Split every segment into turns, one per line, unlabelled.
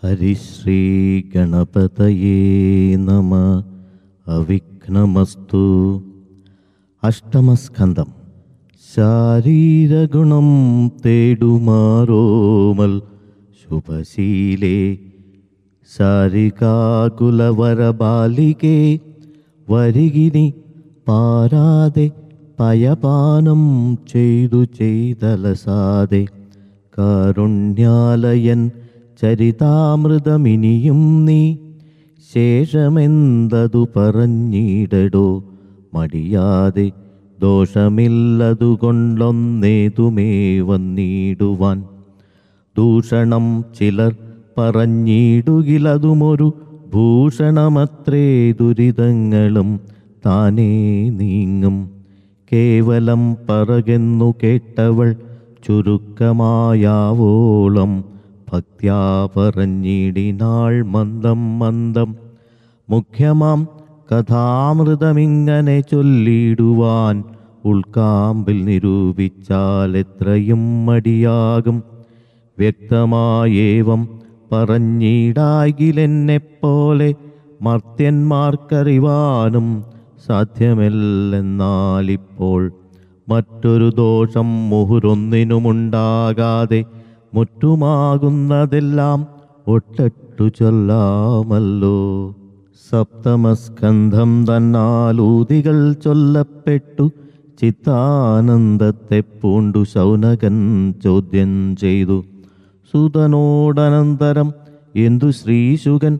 ഹരിശ്രീ ഗണപതയേ നമ അവിഘ്നമസ്തു അഷ്ടമസ്കന്ധം ശാരീരഗുണം തേടുമാറോമൽ ശുഭശീലേ ശാരികാകുലവരബാലികേ വരികിനി പാരാതെ പയപാനം ചെയ്തു ചെയ്തലസാതെ കാരുണ്യാലയൻ ചരിതാമൃതമിനിയും നീ ശേഷമെന്തതു പറഞ്ഞിടടോ മടിയാതെ ദോഷമില്ലതുകൊണ്ടൊന്നേതുമേ വന്നിടുവാൻ ദൂഷണം ചിലർ പറഞ്ഞിടുകിലതുമൊരു ഭൂഷണമത്രേ ദുരിതങ്ങളും താനേ നീങ്ങും കേവലം പറകെന്നു കേട്ടവൾ ചുരുക്കമായാവോളം ഭക്ത്യാ പറഞ്ഞിടിനാൾ മന്ദം മന്ദം മുഖ്യമാം കഥാമൃതമിങ്ങനെ ചൊല്ലിടുവാൻ ഉൾക്കാമ്പിൽ നിരൂപിച്ചാൽ എത്രയും മടിയാകും വ്യക്തമായേവം പറഞ്ഞിടാകിലെന്നെപ്പോലെ മർത്യന്മാർക്കറിവാനും സാധ്യമല്ലെന്നാലിപ്പോൾ മറ്റൊരു ദോഷം മുഹുരൊന്നിനുമുണ്ടാകാതെ മുറ്റുമാകുന്നതെല്ലാം ഒട്ടട്ടു ചൊല്ലാമല്ലോ സപ്തമസ്കന്ധം തന്നാലൂതികൾ ചൊല്ലപ്പെട്ടു ചിത്താനന്ദത്തെ പൂണ്ടു ശൗനകൻ ചോദ്യം ചെയ്തു സുതനോടനന്തരം എന്തു ശ്രീശുകൻ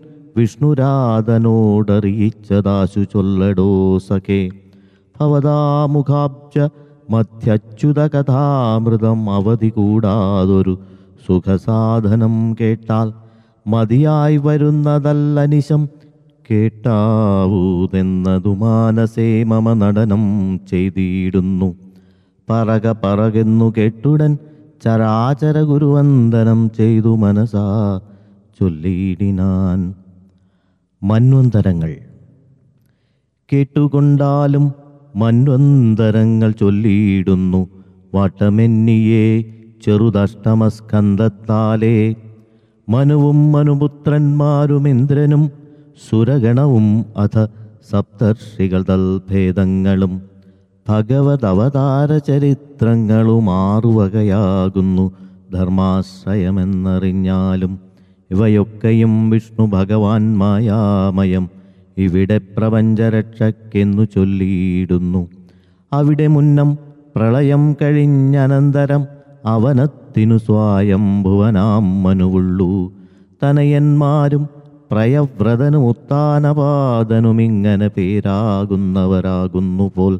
വിഷ്ണുരാധനോടറിയിച്ചതാശു ചൊല്ലടോ സഖേ ഭവതാമുഖാബ്ജ മധ്യച്യുത കഥാമൃതം അവധി കൂടാതൊരു സുഖസാധനം കേട്ടാൽ മതിയായി വരുന്നതല്ല നിശം കേട്ടാവൂതെന്നതു മാനസേ മമ നടനം ചെയ്തിടുന്നു പറക പറകെന്നു കേട്ടുടൻ ചരാചര ഗുരുവന്ദനം ചെയ്തു മനസാ ചൊല്ലിയിടിനാൻ മന്വന്തരങ്ങൾ കേട്ടുകൊണ്ടാലും മന്വന്തരങ്ങൾ ചൊല്ലിയിടുന്നു വാട്ടമെന്നിയെ ചെറുതഷ്ടമസ്കന്ധത്താലേ മനുവും മനുപുത്രന്മാരും ഇന്ദ്രനും സുരഗണവും അഥ സപ്തർഷികൾ തൽഭേദങ്ങളും ഭഗവതവതാര ചരിത്രങ്ങളും ആറുവകയാകുന്നു ധർമാശ്രയമെന്നറിഞ്ഞാലും ഇവയൊക്കെയും വിഷ്ണു ഭഗവാൻ മായാമയം ഇവിടെ പ്രപഞ്ചരക്ഷയ്ക്കെന്നു ചൊല്ലിയിടുന്നു അവിടെ മുന്നം പ്രളയം കഴിഞ്ഞനന്തരം അവനത്തിനു സ്വായംഭുവനാം മനുവുള്ളൂ തനയന്മാരും പ്രയവ്രതനും ഉത്താനപാദനുമിങ്ങനെ പേരാകുന്നവരാകുന്നു പോൽ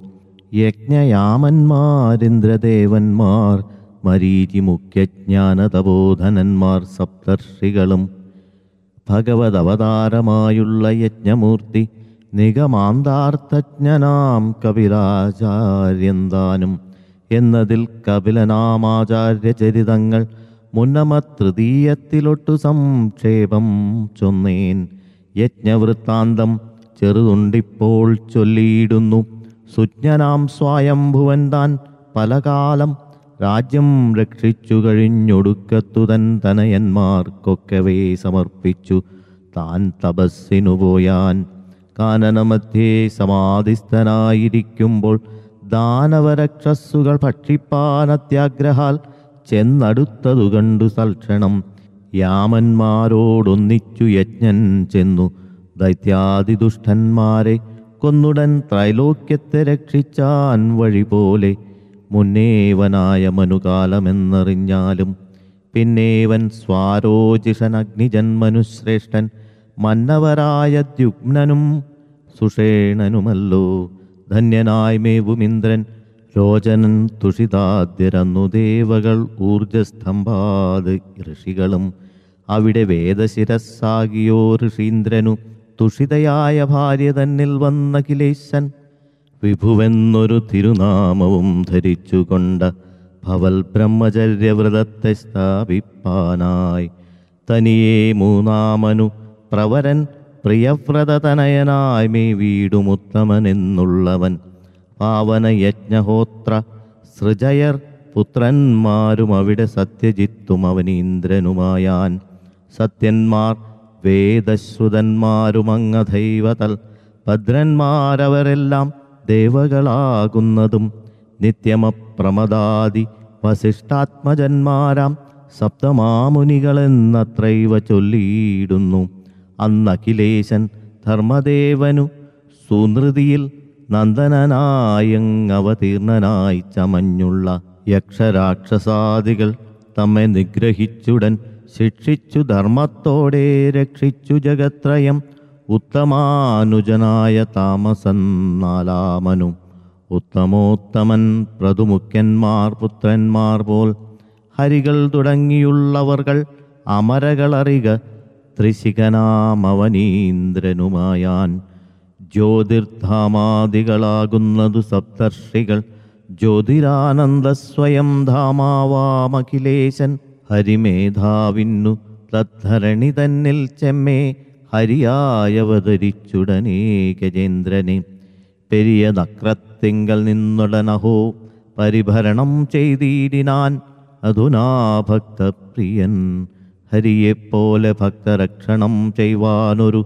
യജ്ഞയാമന്മാരിന്ദ്രദേവന്മാർ മരീചി മുഖ്യജ്ഞാനതബോധനന്മാർ സപ്തർഷികളും ഭഗവതവതാരമായുള്ള യജ്ഞമൂർത്തി നിഗമാന്താർത്ഥജ്ഞനാം കപിലാചാര്യന്താനും എന്നതിൽ കപിലനാമാചാര്യചരിതങ്ങൾ മുന്നമ തൃതീയത്തിലൊട്ടു സംക്ഷേപം ചൊന്നേൻ യജ്ഞവൃത്താന്തം ചെറുതുണ്ടിപ്പോൾ ചൊല്ലിയിടുന്നു സുജ്ഞനാം സ്വയംഭുവൻ താൻ പലകാലം രാജ്യം രക്ഷിച്ചു കഴിഞ്ഞൊടുക്കത്തുതൻ തനയന്മാർക്കൊക്കവേ സമർപ്പിച്ചു താൻ തപസ്സിനു പോയാൻ കാനനമധ്യേ സമാധിസ്ഥനായിരിക്കുമ്പോൾ ദാനവരക്ഷസ്സുകൾ ഭക്ഷിപ്പാനത്യാഗ്രഹാൽ ചെന്നടുത്തതു കണ്ടു സൽക്ഷണം യാമന്മാരോടൊന്നിച്ചു യജ്ഞൻ ചെന്നു ദൈത്യാദിദുഷ്ടന്മാരെ കൊന്നുടൻ ത്രൈലോക്യത്തെ രക്ഷിച്ചാൻ വഴി പോലെ മുന്നേവനായ മനുകാലമെന്നറിഞ്ഞാലും പിന്നേവൻ സ്വാരോജിഷൻ അഗ്നിജന്മനുശ്രേഷ്ഠൻ മന്നവരായ ദ്യുഗ്നനും സുഷേണനുമല്ലോ ധന്യനായി മേവുമിന്ദ്രൻ രോചനൻ തുഷിതാദ്യരന്നു ദേവകൾ ഊർജസ്തംഭാത് ഋഷികളും അവിടെ വേദശിരസ്സാകിയോ ഋഷീന്ദ്രനു തുഷിതയായ ഭാര്യ തന്നിൽ വന്ന കിലേശൻ വിഭുവെന്നൊരു തിരുനാമവും ധരിച്ചുകൊണ്ട് ഭവൽ ബ്രഹ്മചര്യവ്രതത്തെ സ്ഥാപിപ്പാനായി തനിയെ മൂന്നാമനു പ്രവരൻ പ്രിയവ്രതതനയനായി മേ വീടുമുത്തമനെന്നുള്ളവൻ പാവനയജ്ഞഹോത്ര സൃജയർ പുത്രന്മാരും അവിടെ സത്യജിത്തും അവനീന്ദ്രനുമായാൻ സത്യന്മാർ വേദശ്രുതന്മാരുമങ്ങധൈവതൽ ഭദ്രന്മാരവരെല്ലാം ദേവകളാകുന്നതും നിത്യമപ്രമദാദി വസിഷ്ഠാത്മജന്മാരാം സപ്തമാമുനികളെന്നത്രൈവ ചൊല്ലിയിടുന്നു അന്നഖിലേശൻ ധർമ്മദേവനു സുനൃതിയിൽ നന്ദനനായങ്ങവതീർണനായി ചമഞ്ഞുള്ള യക്ഷരാക്ഷസാദികൾ തമ്മെ നിഗ്രഹിച്ചുടൻ ശിക്ഷിച്ചു ധർമ്മത്തോടെ രക്ഷിച്ചു ജഗത്രയം ഉത്തമാനുജനായ താമസൻ നാലാമനു ഉത്തമോത്തമൻ പ്രതുമുഖ്യന്മാർ പുത്രന്മാർ പോൽ ഹരികൾ തുടങ്ങിയുള്ളവർകൾ അമരകളറിക ത്രിശിഖനാമവനീന്ദ്രനുമായാൻ ജ്യോതിർധാമാദികളാകുന്നതു സപ്തർഷികൾ ജ്യോതിരാനന്ദ സ്വയം ധാമാവാമഖിലേശൻ ഹരിമേധാവിന്നു തദ്ധരണി തന്നിൽ ചെമ്മേ ഹരിയായവതരിച്ചുടനേ ഗജേന്ദ്രനെ പെരിയ നക്രത്തിങ്കൽ നിന്നുടനഹോ പരിഭരണം ചെയ്തിടിനാൻ അധുനാ ഭക്തപ്രിയൻ ഹരിയെപ്പോലെ ഭക്തരക്ഷണം ചെയ്യുവാനൊരു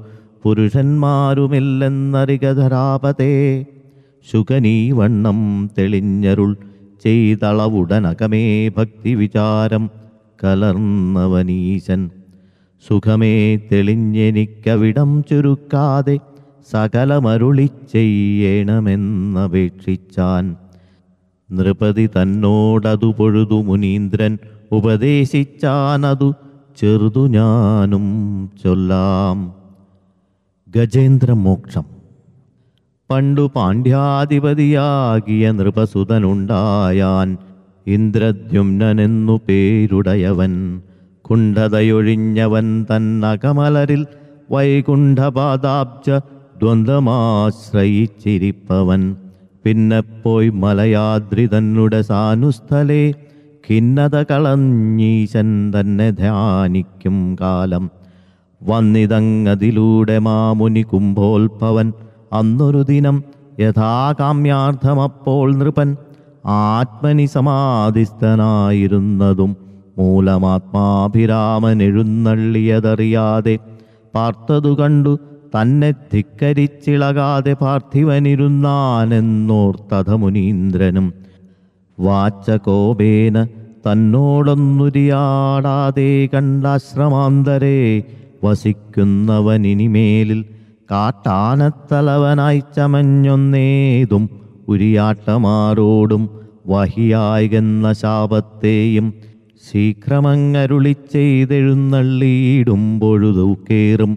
പുരുഷന്മാരുമില്ലെന്നറികധരാപതേ ശുകനീ വണ്ണം തെളിഞ്ഞരുൾ ചെയ്തളവുടനകമേ ഭക്തി വിചാരം കലർന്നവനീശൻ സുഖമേ തെളിഞ്ഞെനിക്കവിടം ചുരുക്കാതെ സകലമരുളി ചെയ്യണമെന്നപേക്ഷിച്ചാൻ നൃപതി തന്നോടതു പൊഴുതു മുനീന്ദ്രൻ ഉപദേശിച്ചാനതു ചെറുതു ഞാനും ചൊല്ലാം ഗജേന്ദ്രമോക്ഷം പണ്ടു പാണ്ഡ്യാധിപതിയാകിയ നൃപസുതനുണ്ടായാൻ ഇന്ദ്രദ്യുമ്നനെന്നു പേരുടയവൻ കുണ്ഠതയൊഴിഞ്ഞവൻ തന്നകമലരിൽ വൈകുണ്ഠപാദാബ്ജ ദ്വന്ദ്മാശ്രയിച്ചിരിപ്പവൻ പിന്നെ പോയി മലയാദ്രി തന്നുടെ സാനുസ്ഥലേ ഖിന്നത കളഞ്ഞീശൻ തന്നെ ധ്യാനിക്കും കാലം വന്നിതങ്ങതിലൂടെ മാമുനി കുംഭോത്ഭവൻ അന്നൊരു ദിനം യഥാകാമ്യാർത്ഥമപ്പോൾ നൃപൻ ആത്മനി സമാധിസ്ഥനായിരുന്നതും മൂലമാത്മാഭിരാമൻ എഴുന്നള്ളിയതറിയാതെ പാർത്തതു കണ്ടു തന്നെ ധിക്കരിച്ചിളകാതെ പാർത്ഥിവനിരുന്നാനെന്നോർത്തഥ മുനീന്ദ്രനും വാച്ചകോപേന തന്നോടൊന്നുരിയാടാതെ കണ്ടാശ്രമാന്തരേ വസിക്കുന്നവനിനിമേലിൽ കാട്ടാനത്തലവനായി ചമഞ്ഞൊന്നേതും ഉരിയാട്ടമാരോടും വഹിയായെന്ന ശാപത്തെയും ശീഘ്രമങ്ങരുളി ചെയ്തെഴുന്നള്ളിയിടുമ്പൊഴുതു കേറും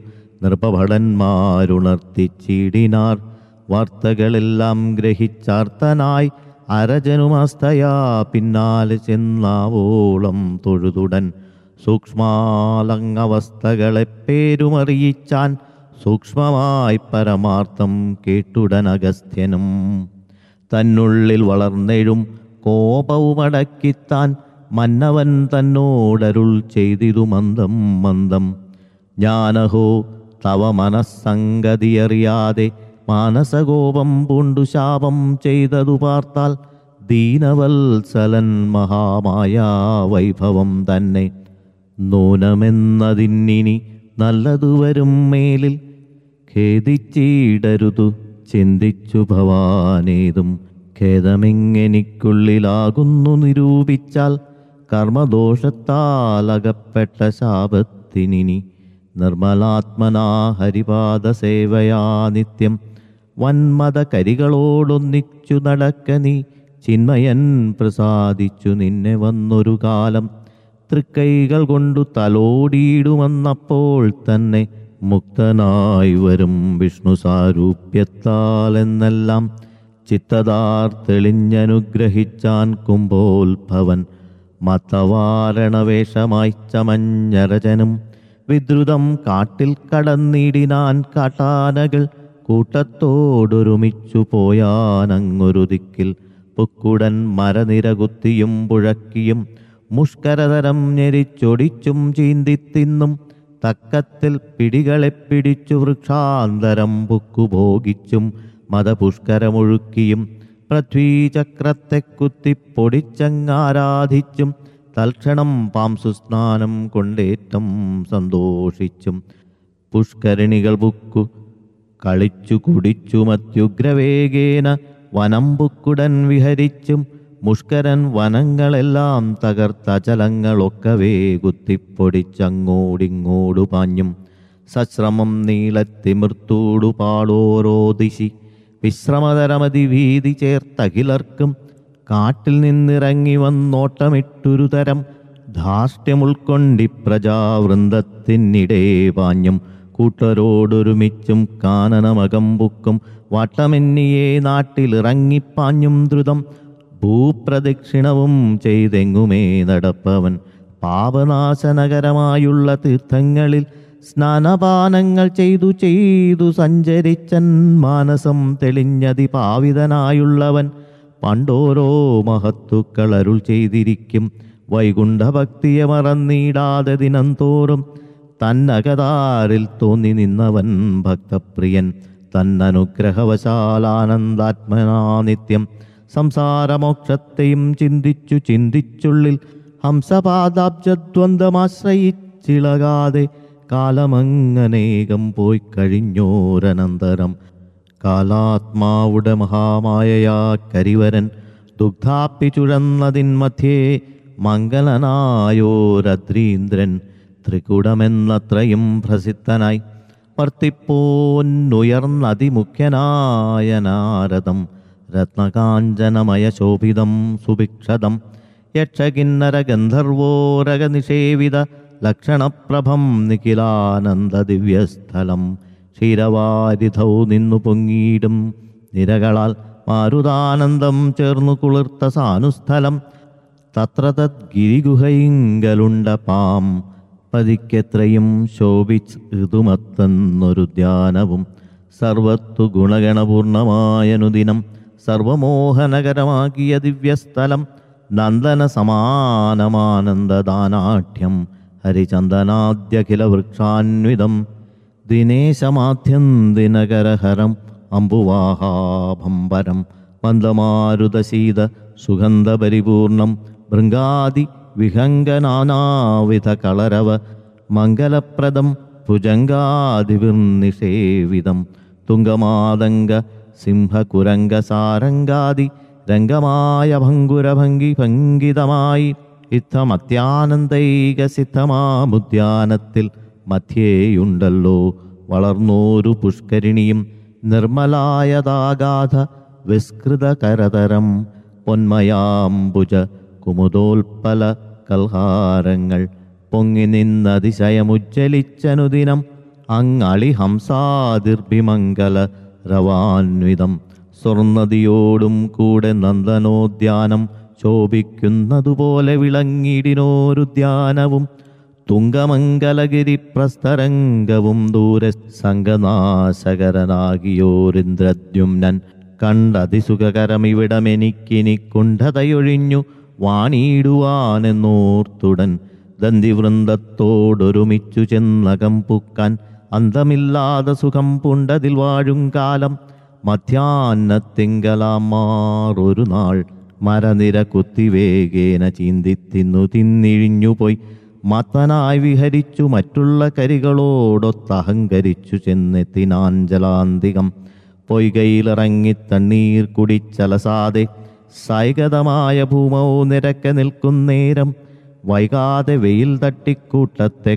നൃപഭടന്മാരുണർത്തിച്ചിടിനാർ വാർത്തകളെല്ലാം ഗ്രഹിച്ചാർത്തനായി അരജനുമസ്തയാ പിന്നാലെ ചെന്നാവോളം തൊഴുതുടൻ സൂക്ഷ്മാലങ്ങവസ്ഥകളെ പേരുമറിയിച്ചാൻ സൂക്ഷ്മമായി പരമാർത്ഥം കേട്ടുടൻ അഗസ്ത്യനും തന്നുള്ളിൽ വളർന്നെഴും കോപവുമടക്കിത്താൻ മന്നവൻ തന്നോടരുൾ ചെയ്തിതു മന്ദം മന്ദം ഞാനഹോ തവ മനസ്സംഗതിയറിയാതെ മാനസകോപം പൂണ്ടു ശാപം ചെയ്തതു പാർത്താൽ ദീനവത്സലൻ മഹാമായ വൈഭവം തന്നെ നൂനമെന്നതിന്നിനി നല്ലതു വരും മേലിൽ ഖേദിച്ചിടരുതു ചിന്തിച്ചു ഭവാനേതും ഖേദമെങ്ങെനിക്കുള്ളിലാകുന്നു നിരൂപിച്ചാൽ കർമ്മദോഷത്താൽ അകപ്പെട്ട ശാപത്തിനിനി നിർമ്മലാത്മനാ ഹരിപാദ സേവയാ നിത്യം വന്മത കരികളോടൊന്നിച്ചു നടക്ക നീ ചിന്മയൻ പ്രസാദിച്ചു നിന്നെ വന്നൊരു കാലം തൃക്കൈകൾ കൊണ്ടു തലോടിയിടുമെന്നപ്പോൾ തന്നെ മുക്തനായി വരും വിഷ്ണു സാരൂപ്യത്താൽ എന്നെല്ലാം ചിത്തതാർ തെളിഞ്ഞനുഗ്രഹിച്ചാൻ കുംഭോത്ഭവൻ മത്തവാരണവേഷമായി ചമഞ്ഞരജനും വിദ്രുതം കാട്ടിൽ കടന്നിടിനാൻ കാട്ടാനകൾ കൂട്ടത്തോടൊരുമിച്ചു പോയാനങ്ങൊരു ദിക്കിൽ പൊക്കുടൻ മരനിരകുത്തിയും പുഴക്കിയും മുഷ്കരതരം ഞെരിച്ചൊടിച്ചും ചീന്തിത്തിന്നും തക്കത്തിൽ പിടികളെ പിടിച്ചു വൃക്ഷാന്തരം പുക്കുഭോഗിച്ചും മതപുഷ്കരമൊഴുക്കിയും പൃഥ്വീചക്രത്തെ കുത്തിപ്പൊടിച്ചങ്ങാരാധിച്ചും തൽക്ഷണം പാംസു സ്നാനം കൊണ്ടേറ്റം സന്തോഷിച്ചും പുഷ്കരണികൾ ബുക്കു കളിച്ചു കുടിച്ചു മത്യുഗ്രവേഗേന വനംബുക്കുടൻ വിഹരിച്ചും മുഷ്കരൻ വനങ്ങളെല്ലാം തകർത്തചലങ്ങളൊക്കവേ കുത്തിപ്പൊടിച്ചങ്ങോടിങ്ങോടു പാഞ്ഞും സശ്രമം നീളത്തിമിർത്തൂടു പാടോരോ ദിശി വിശ്രമതരമതി വീതി ചേർത്തഖിലർക്കും കാട്ടിൽ നിന്നിറങ്ങി വന്നോട്ടമിട്ടൊരു തരം ധാർഷ്ട്യമുൾക്കൊണ്ടി പ്രജാവൃന്ദത്തിനിടെ പാഞ്ഞും കൂട്ടരോടൊരുമിച്ചും കാനനമകമ്പുക്കും വട്ടമെന്നിയെ നാട്ടിലിറങ്ങിപ്പാഞ്ഞും ദ്രുതം ഭൂപ്രദക്ഷിണവും ചെയ്തെങ്ങുമേ നടപ്പവൻ പാപനാശനകരമായുള്ള തീർത്ഥങ്ങളിൽ സ്നാനപാനങ്ങൾ ചെയ്തു ചെയ്തു സഞ്ചരിച്ചൻ മാനസം തെളിഞ്ഞതി പാവിതനായുള്ളവൻ പണ്ടോരോ മഹത്തുക്കൾ അരുൾ ചെയ്തിരിക്കും വൈകുണ്ഠഭക്തിയെ മറന്നിടാതെ ദിനം തോറും തന്നകതാരിൽ തോന്നി നിന്നവൻ ഭക്തപ്രിയൻ തന്നനുഗ്രഹവശാലാനന്ദാത്മനാ നിത്യം സംസാരമോക്ഷത്തെയും ചിന്തിച്ചു ചിന്തിച്ചുള്ളിൽ ഹംസപാദാബ്ജദ്വന്ദ്വമാശ്രയിച്ചിളകാതെ കാലമങ്ങനേകം പോയി കഴിഞ്ഞോരനന്തരം കാലാത്മാവുടെ മഹാമായയാ കരിവരൻ ദുഗ്ധാപ്പി ചുഴന്നതിൻ മധ്യേ മംഗലനായോരദ്രീന്ദ്രൻ ത്രികുടമെന്നത്രയും പ്രസിദ്ധനായി വർത്തിപ്പോന്നുയർന്നതിമുഖ്യനായ നാരദം രത്നകാഞ്ചനമയ ശോഭിതം സുഭിക്ഷതം യക്ഷകിന്നര ഗന്ധർവോരക നിഷേവിത ലക്ഷണപ്രഭം നിഖിലാനന്ദ ദിവ്യസ്ഥലം ക്ഷീരവാരിധൗ നിന്നു പൊങ്ങിയിടും നിരകളാൽ മാരുതാനന്ദം ചേർന്നു കുളിർത്ത സാനുസ്ഥലം തത്ര തദ്ഗിരിഗുഹയിങ്കലുണ്ട പാം പതിക്കെത്രയും ശോഭിച്ച് ഋതുമത്തെന്നൊരു ധ്യാനവും സർവത്തു ഗുണഗണപൂർണമായനുദിനം സർവമോഹനകരമാക്കിയ ദിവ്യസ്ഥലം നന്ദന സമാനമാനന്ദദാനാഠ്യം ഹരിചന്ദനാദ്യഖില വൃക്ഷാന്വിതം ദിനേശമാധ്യം ദിനകരഹരം അമ്പുവാഹാഭംബരം മന്ദമാരുതശീത സുഗന്ധപരിപൂർണം ഭൃംഗാദി വിഹംഗനാനാവിധ കളരവ മംഗലപ്രദം ഭുജംഗാദിവിർനിഷേവിതം തുങ്കമാതംഗ സിംഹകുരംഗസാരംഗാദി രംഗമായ ഭംഗുരഭംഗി ഭംഗിതമായി ഇത്തമത്യാനന്ദൈക സിദ്ധമാമുദ്യാനത്തിൽ മധ്യേയുണ്ടല്ലോ വളർന്നോരു പുഷ്കരിണിയും നിർമ്മലായതാഗാധ വിസ്കൃതകരതരം പൊന്മയാംബുജ കുമുദോൽപ്പല കൽഹാരങ്ങൾ പൊങ്ങി നിന്നതിശയമുജ്ജലിച്ചനുദിനം അങ്ങളി ഹംസാതിർഭിമംഗല രവാന്വിതം സ്വർണതിയോടും കൂടെ നന്ദനോദ്യാനം ശോഭിക്കുന്നതുപോലെ വിളങ്ങിടിനോരുദ്യാനവും തുങ്കമംഗലഗിരി പ്രസ്തരംഗവും ദൂരെ സംഘനാശകരനാകിയോരിന്ദ്രദ്യുമ്നൻ കണ്ടതിസുഖകരമിവിടമെനിക്കിനി കുണ്ഠതയൊഴിഞ്ഞു വാണിയിടുവാനെന്നോർത്തുടൻ ദന്തിവൃന്ദത്തോടൊരുമിച്ചു ചെന്നകം പുക്കാൻ അന്തമില്ലാതെ സുഖം പുണ്ടതിൽ വാഴും കാലം മധ്യാന്നത്തിങ്കലാമാറൊരു നാൾ മരനിര കുത്തിവേഗേന ചീന്തിത്തിന്നു തിന്നിഴിഞ്ഞുപോയി മത്തനായി വിഹരിച്ചു മറ്റുള്ള കരികളോടൊത്തഹങ്കരിച്ചു ചെന്നെത്തിനാഞ്ചലാന്തികം പൊയ്കയിലിറങ്ങി തണ്ണീർ കുടിച്ചലസാതെ സൈകതമായ ഭൂമോ നിരക്കെ നിൽക്കുന്നേരം വൈകാതെ വെയിൽ തട്ടിക്കൂട്ടത്തെ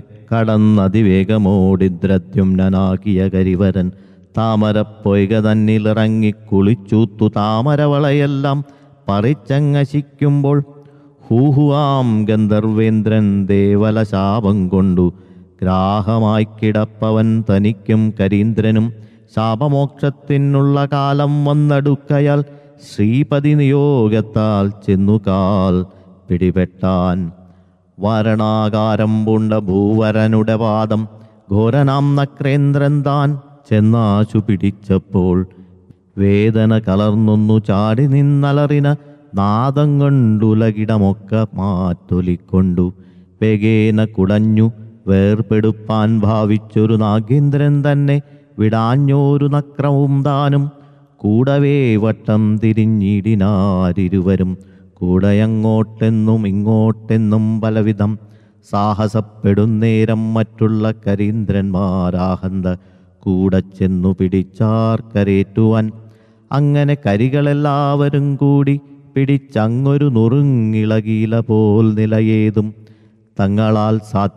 കടന്നതിവേഗമോടിദ്രദ്യുമ്നാകിയ കരിവരൻ താമരപ്പൊയ്ക തന്നിലിറങ്ങി കുളിച്ചൂത്തു താമരവളയെല്ലാം പറിച്ചങ്ങശിക്കുമ്പോൾ ഹൂഹുവാം ഗന്ധർവേന്ദ്രൻ ദേവല ശാപം കൊണ്ടു ഗ്രാഹമായി കിടപ്പവൻ തനിക്കും കരീന്ദ്രനും ശാപമോക്ഷത്തിനുള്ള കാലം വന്നടുക്കയാൽ ശ്രീപതി നിയോഗത്താൽ ചെന്നുകാൽ പിടിപെട്ടാൻ വാരണാകാരം പൂണ്ട ഭൂവരനുടെ പാദം ഘോരനാം നക്രേന്ദ്രൻ താൻ ചെന്നാശു പിടിച്ചപ്പോൾ വേദന കലർന്നൊന്നു ചാടി നിന്നലറിന നാദം കൊണ്ടുലകിടമൊക്കെ മാറ്റൊലിക്കൊണ്ടു വേഗേന കുടഞ്ഞു വേർപെടുപ്പാൻ ഭാവിച്ചൊരു നാഗേന്ദ്രൻ തന്നെ വിടാഞ്ഞോരു നക്രവും താനും കൂടവേ വട്ടം തിരിഞ്ഞിടിനാരിരുവരും കൂടെയങ്ങോട്ടെന്നും ഇങ്ങോട്ടെന്നും പലവിധം സാഹസപ്പെടുന്നേരം മറ്റുള്ള കരീന്ദ്രന്മാരാഹന്ത കൂടെ ചെന്നു പിടിച്ചാർ കരേറ്റുവാൻ അങ്ങനെ കരികളെല്ലാവരും കൂടി പിടിച്ചങ്ങൊരു നുറുങ്ങിളകീല പോൽ നിലയേതും തങ്ങളാൽ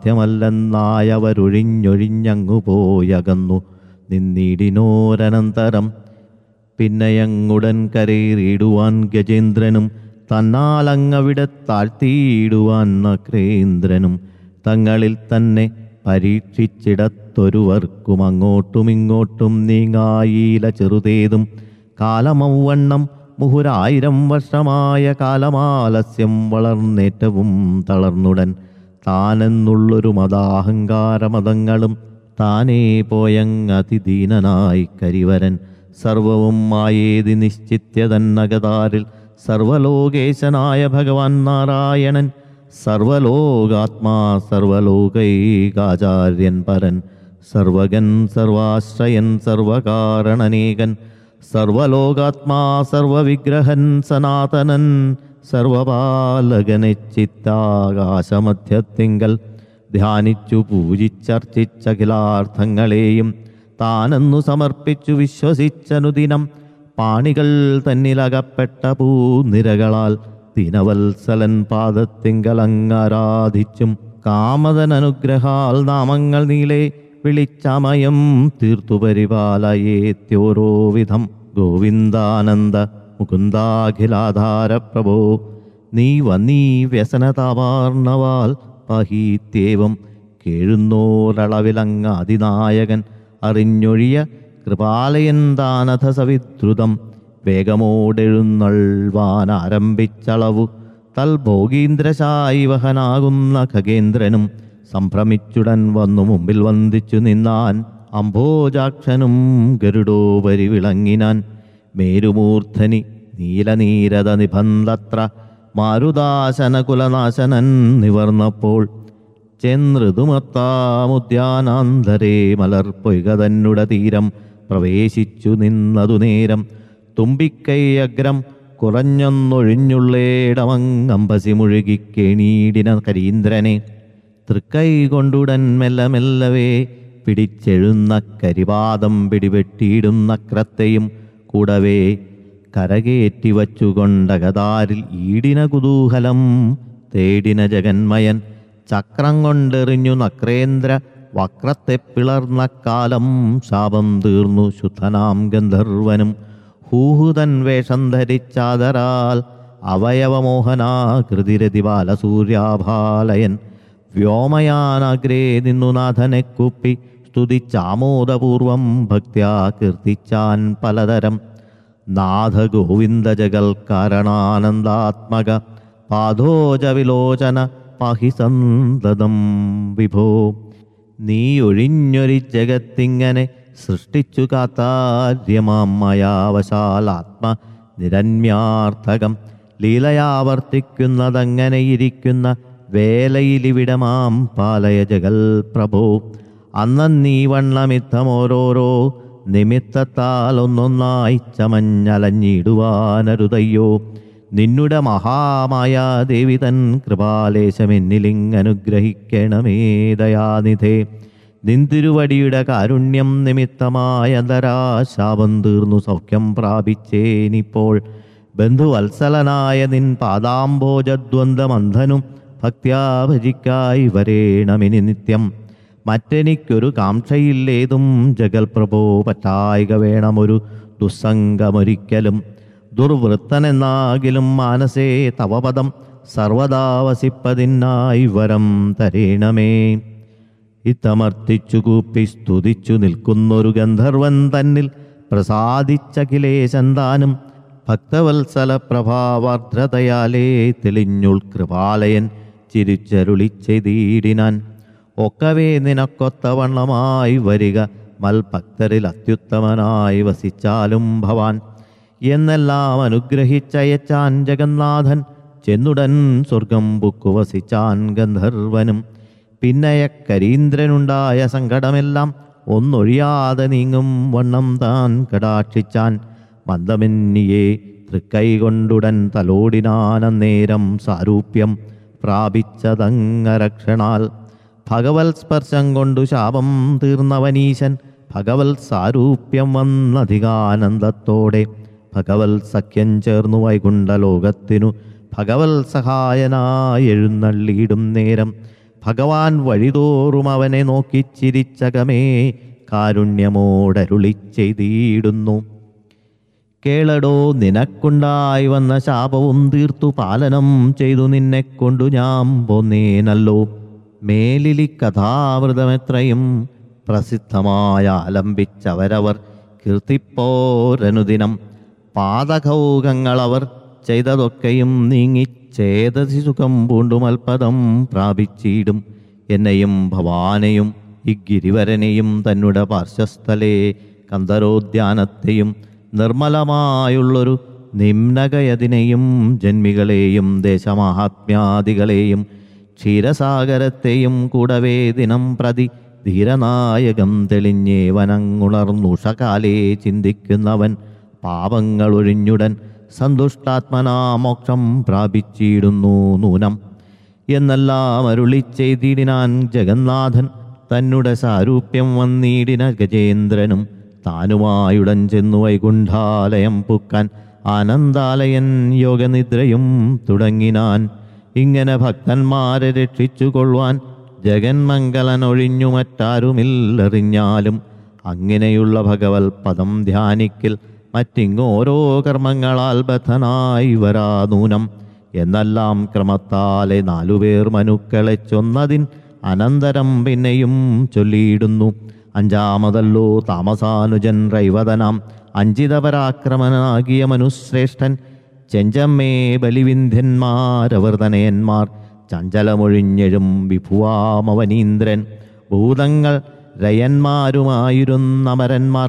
സാധ്യമല്ലെന്നായവരൊഴിഞ്ഞൊഴിഞ്ഞങ്ങു പോയകന്നു നിന്നിടിനോരനന്തരം പിന്നെയങ്ങുടൻ കരേറിയിടുവാൻ ഗജേന്ദ്രനും തന്നാലങ്ങവിടെ താഴ്ത്തിയിടുവാൻ നക്രേന്ദ്രനും തങ്ങളിൽ തന്നെ പരീക്ഷിച്ചിടത്തൊരുവർക്കും അങ്ങോട്ടും ഇങ്ങോട്ടും നീങ്ങായില ചെറുതേതും കാലമൗവണ്ണം മുഹുരായിരം വർഷമായ കാലമാലസ്യം വളർന്നേറ്റവും തളർന്നുടൻ താനെന്നുള്ളൊരു മതാഹങ്കാരമതങ്ങളും താനേ പോയങ്ങതിദീനനായി കരിവരൻ സർവവും മായേതി നിശ്ചിത്യതന്നഗതാരിൽ സർവലോകേശനായ ഭഗവാൻ നാരായണൻ സർവലോകാത്മാ സർവലോകൈകാചാര്യൻ പരൻ സർവഗൻ സർവാശ്രയൻ സർവകാരണനേകൻ സർവലോകാത്മാ സർവവിഗ്രഹൻ സനാതനൻ സർവപാലകനെച്ചിത്താകാശമധ്യത്തിങ്കൽ ധ്യാനിച്ചു പൂജിച്ചർച്ചിച്ചഖിലാർത്ഥങ്ങളെയും താനെന്നു സമർപ്പിച്ചു വിശ്വസിച്ചനുദിനം പാണികൾ തന്നിലകപ്പെട്ട പൂനിരകളാൽ ദിനവത്സലൻ പാദത്തിങ്കലങ്ങാരാധിച്ചും കാമതനനുഗ്രഹാൽ നാമങ്ങൾ നീളെ വിളിച്ചമയം തീർത്തു പരിപാലയേത്യോരോ വിധം ഗോവിന്ദാനന്ദ മുകുന്ദാഖിലാധാര പ്രഭോ നീ വന്നീ വ്യസനതാവാർണവാൽ പഹീത്യേവം കേഴുന്നോരളവിലങ്ങ് അതിനായകൻ അറിഞ്ഞൊഴിയ കൃപാലയൻ ദാനഥ സവിദ്രുതം വേഗമോടെഴുന്നൾവാൻ ആരംഭിച്ചളവു തൽഭോഗീന്ദ്രശായി വഹനാകുന്ന ഖഗേന്ദ്രനും സംഭ്രമിച്ചുടൻ വന്നു മുമ്പിൽ വന്ദിച്ചു നിന്നാൻ അംഭോജാക്ഷനും ഗരുഡോപരി വിളങ്ങിനാൻ മേരുമൂർധനി നീലനീരത നിബന്ധത്ര മാരുദാശന കുലനാശനൻ നിവർന്നപ്പോൾ ചെന്നൃതുമത്താമുദ്യാനാന്തരേ മലർപ്പൊയ്ക തന്നുട തീരം പ്രവേശിച്ചു നിന്നതു നേരം തുമ്പിക്കൈ അഗ്രം കുറഞ്ഞൊന്നൊഴിഞ്ഞുള്ളേടമങ്ങമ്പസി മുഴുകിക്കേണീടിന കരീന്ദ്രനെ തൃക്കൈ കൊണ്ടുടൻ മെല്ലെ മെല്ലവേ പിടിച്ചെഴുന്ന കരിപാദം പിടിവെട്ടിയിടുന്ന ക്രത്തെയും കൂടവേ കരകേറ്റി വച്ചുകൊണ്ടകതാരിൽ ഈടിന കുതൂഹലം തേടിന ജഗന്മയൻ ചക്രം കൊണ്ടെറിഞ്ഞു നക്രേന്ദ്ര വക്രത്തെ പിളർന്ന കാലം ശാപം തീർന്നു ശുദ്ധനാം ഗന്ധർവനും ഹൂഹുതൻ വേഷം ധരിച്ചാദരാൽ അവയവമോഹനാകൃതിരതി ബാലസൂര്യാഭാലയൻ വ്യോമയാനാഗ്രേ നിന്നു നാഥനെ കുപ്പി സ്തുതിച്ചാമോദപൂർവം ഭക്ത്യാ കീർത്തിച്ചാൻ പലതരം നാഥ ഗോവിന്ദ ജഗൽ കാരണാനന്ദാത്മക പാദോജ വിലോചന പാഹി സന്തതം വിഭോ നീ ഒഴിഞ്ഞൊരി ജഗത്തിങ്ങനെ സൃഷ്ടിച്ചു കാത്താര്യമാം മയാവശാൽ ആത്മ നിരന്യാർത്ഥകം ലീലയാവർത്തിക്കുന്നതങ്ങനെ ഇരിക്കുന്ന വേലയിലിവിടമാം പാലയ ജഗൽ പ്രഭോ അന്നീ വണ്ണമിത്തമോരോരോ നിമിത്തത്താൽ ഒന്നൊന്നായി ചമഞ്ഞലഞ്ഞിടുവാനരുതയ്യോ നിന്നുടെ മഹാമായ ദേവി തൻ കൃപാലേശമെന്നിലിങ്ങനുഗ്രഹിക്കണമേ ദയാനിധേ നിന്തിരുവടിയുടെ കാരുണ്യം നിമിത്തമായ ദരാശാപം തീർന്നു സൗഖ്യം പ്രാപിച്ചേനിപ്പോൾ ബന്ധുവത്സലനായ നിൻ പാദാംബോജദ്വന്ദ്വമന്ധനും ഭക്ത്യാ ഭജിക്കായി വരേണമിനി നിത്യം മറ്റെനിക്കൊരു കാംക്ഷയില്ലേതും ജഗൽപ്രഭോ പറ്റായിക വേണമൊരു ദുസ്സംഗമൊരിക്കലും ദുർവൃത്തനെന്നാകിലും മാനസേ തവപദം സർവദാ വസിപ്പതിനായി വരം തരേണമേ ഇത്തമർത്തിച്ചു കൂപ്പി സ്തുതിച്ചു നിൽക്കുന്നൊരു ഗന്ധർവൻ തന്നിൽ പ്രസാദിച്ചഖിലേശൻ താനും ഭക്തവത്സല പ്രഭാവാർദ്രതയാലേ തെളിഞ്ഞുൾ കൃപാലയൻ ചിരിച്ചരുളി ചെയ്തിടിനാൻ ഒക്കവേ നിനക്കൊത്തവണ്ണമായി വരിക മൽഭക്തരിൽ അത്യുത്തമനായി വസിച്ചാലും ഭവാൻ എന്നെല്ലാം അനുഗ്രഹിച്ചയച്ചാൻ ജഗന്നാഥൻ ചെന്നുടൻ സ്വർഗം പുക്കു വസിച്ചാൻ ഗന്ധർവനും പിന്നയ കരീന്ദ്രനുണ്ടായ സങ്കടമെല്ലാം ഒന്നൊഴിയാതെ നീങ്ങും വണ്ണം താൻ കടാക്ഷിച്ചാൻ മന്ദമെന്നിയെ തൃക്കൈ കൊണ്ടുടൻ തലോടിനാനന്നേരം സാരൂപ്യം പ്രാപിച്ചതങ്ങരക്ഷണാൽ ഭഗവത് സ്പർശം കൊണ്ടു ശാപം തീർന്നവനീശൻ ഭഗവത് സാരൂപ്യം വന്നധികാനന്ദത്തോടെ ഭഗവത് സഖ്യം ചേർന്നു വൈകുണ്ഠലോകത്തിനു ഭഗവത് സഹായനായി എഴുന്നള്ളിയിടും നേരം ഭഗവാൻ വഴിതോറും അവനെ നോക്കി ചിരിച്ചകമേ കാരുണ്യമോടരുളി ചെയ്തിടുന്നു കേളടോ നിനക്കുണ്ടായി വന്ന ശാപവും തീർത്തു പാലനം ചെയ്തു നിന്നെ കൊണ്ടു ഞാൻ പോന്നേനല്ലോ മേലിലി കഥാമൃതമെത്രയും പ്രസിദ്ധമായ ആലംബിച്ചവരവർ കീർത്തിപ്പോരനുദിനം പാതകൗകങ്ങളവർ ചെയ്തതൊക്കെയും നീങ്ങി ചേതസി സുഖം പൂണ്ടു മൽപദം പ്രാപിച്ചിടും എന്നെയും ഭവാനെയും ഇഗിരിവരനെയും തന്നുടെ പാർശ്വസ്ഥലേ കന്ദരോദ്യാനത്തെയും നിർമ്മലമായുള്ളൊരു നിമ്നകയതിനെയും ജന്മികളെയും ദേശമാഹാത്മ്യാദികളെയും ക്ഷീരസാഗരത്തെയും കൂടവേ ദിനം പ്രതി ധീരനായകം തെളിഞ്ഞേവനങ്ങുണർന്നുഷകാലേ ചിന്തിക്കുന്നവൻ പാപങ്ങളൊഴിഞ്ഞുടൻ സന്തുഷ്ടാത്മനാ മോക്ഷം പ്രാപിച്ചിടുന്നു നൂനം എന്നെല്ലാം അരുളി ചെയ്തിടിനാൻ ജഗന്നാഥൻ തന്നുടെ സാരൂപ്യം വന്നിടിന ഗജേന്ദ്രനും താനുമായുടൻ ചെന്നു വൈകുണ്ഠാലയം പുക്കാൻ ആനന്ദാലയൻ യോഗനിദ്രയും തുടങ്ങിനാൻ ഇങ്ങനെ ഭക്തന്മാരെ രക്ഷിച്ചു കൊള്ളുവാൻ ജഗന്മംഗലനൊഴിഞ്ഞു മറ്റാരുമില്ലറിഞ്ഞാലും അങ്ങനെയുള്ള ഭഗവത് പദം ധ്യാനിക്കിൽ മറ്റിങ്ങോരോ കർമ്മങ്ങളാൽ ബദ്ധനായി വരാ നൂനം എന്നെല്ലാം ക്രമത്താലെ നാലുപേർ മനുക്കളെ ചൊന്നതിൻ അനന്തരം പിന്നെയും ചൊല്ലിയിടുന്നു അഞ്ചാമതല്ലോ താമസാനുജൻ റൈവതനാം അഞ്ചിതപരാക്രമനാകിയ മനുശ്രേഷ്ഠൻ ചെഞ്ചമ്മേ ബലിവിന്ധ്യന്മാരവർതനയന്മാർ ചഞ്ചലമൊഴിഞ്ഞെഴും വിഭുവാമവനീന്ദ്രൻ ഭൂതങ്ങൾ രയന്മാരുമായിരുന്നമരന്മാർ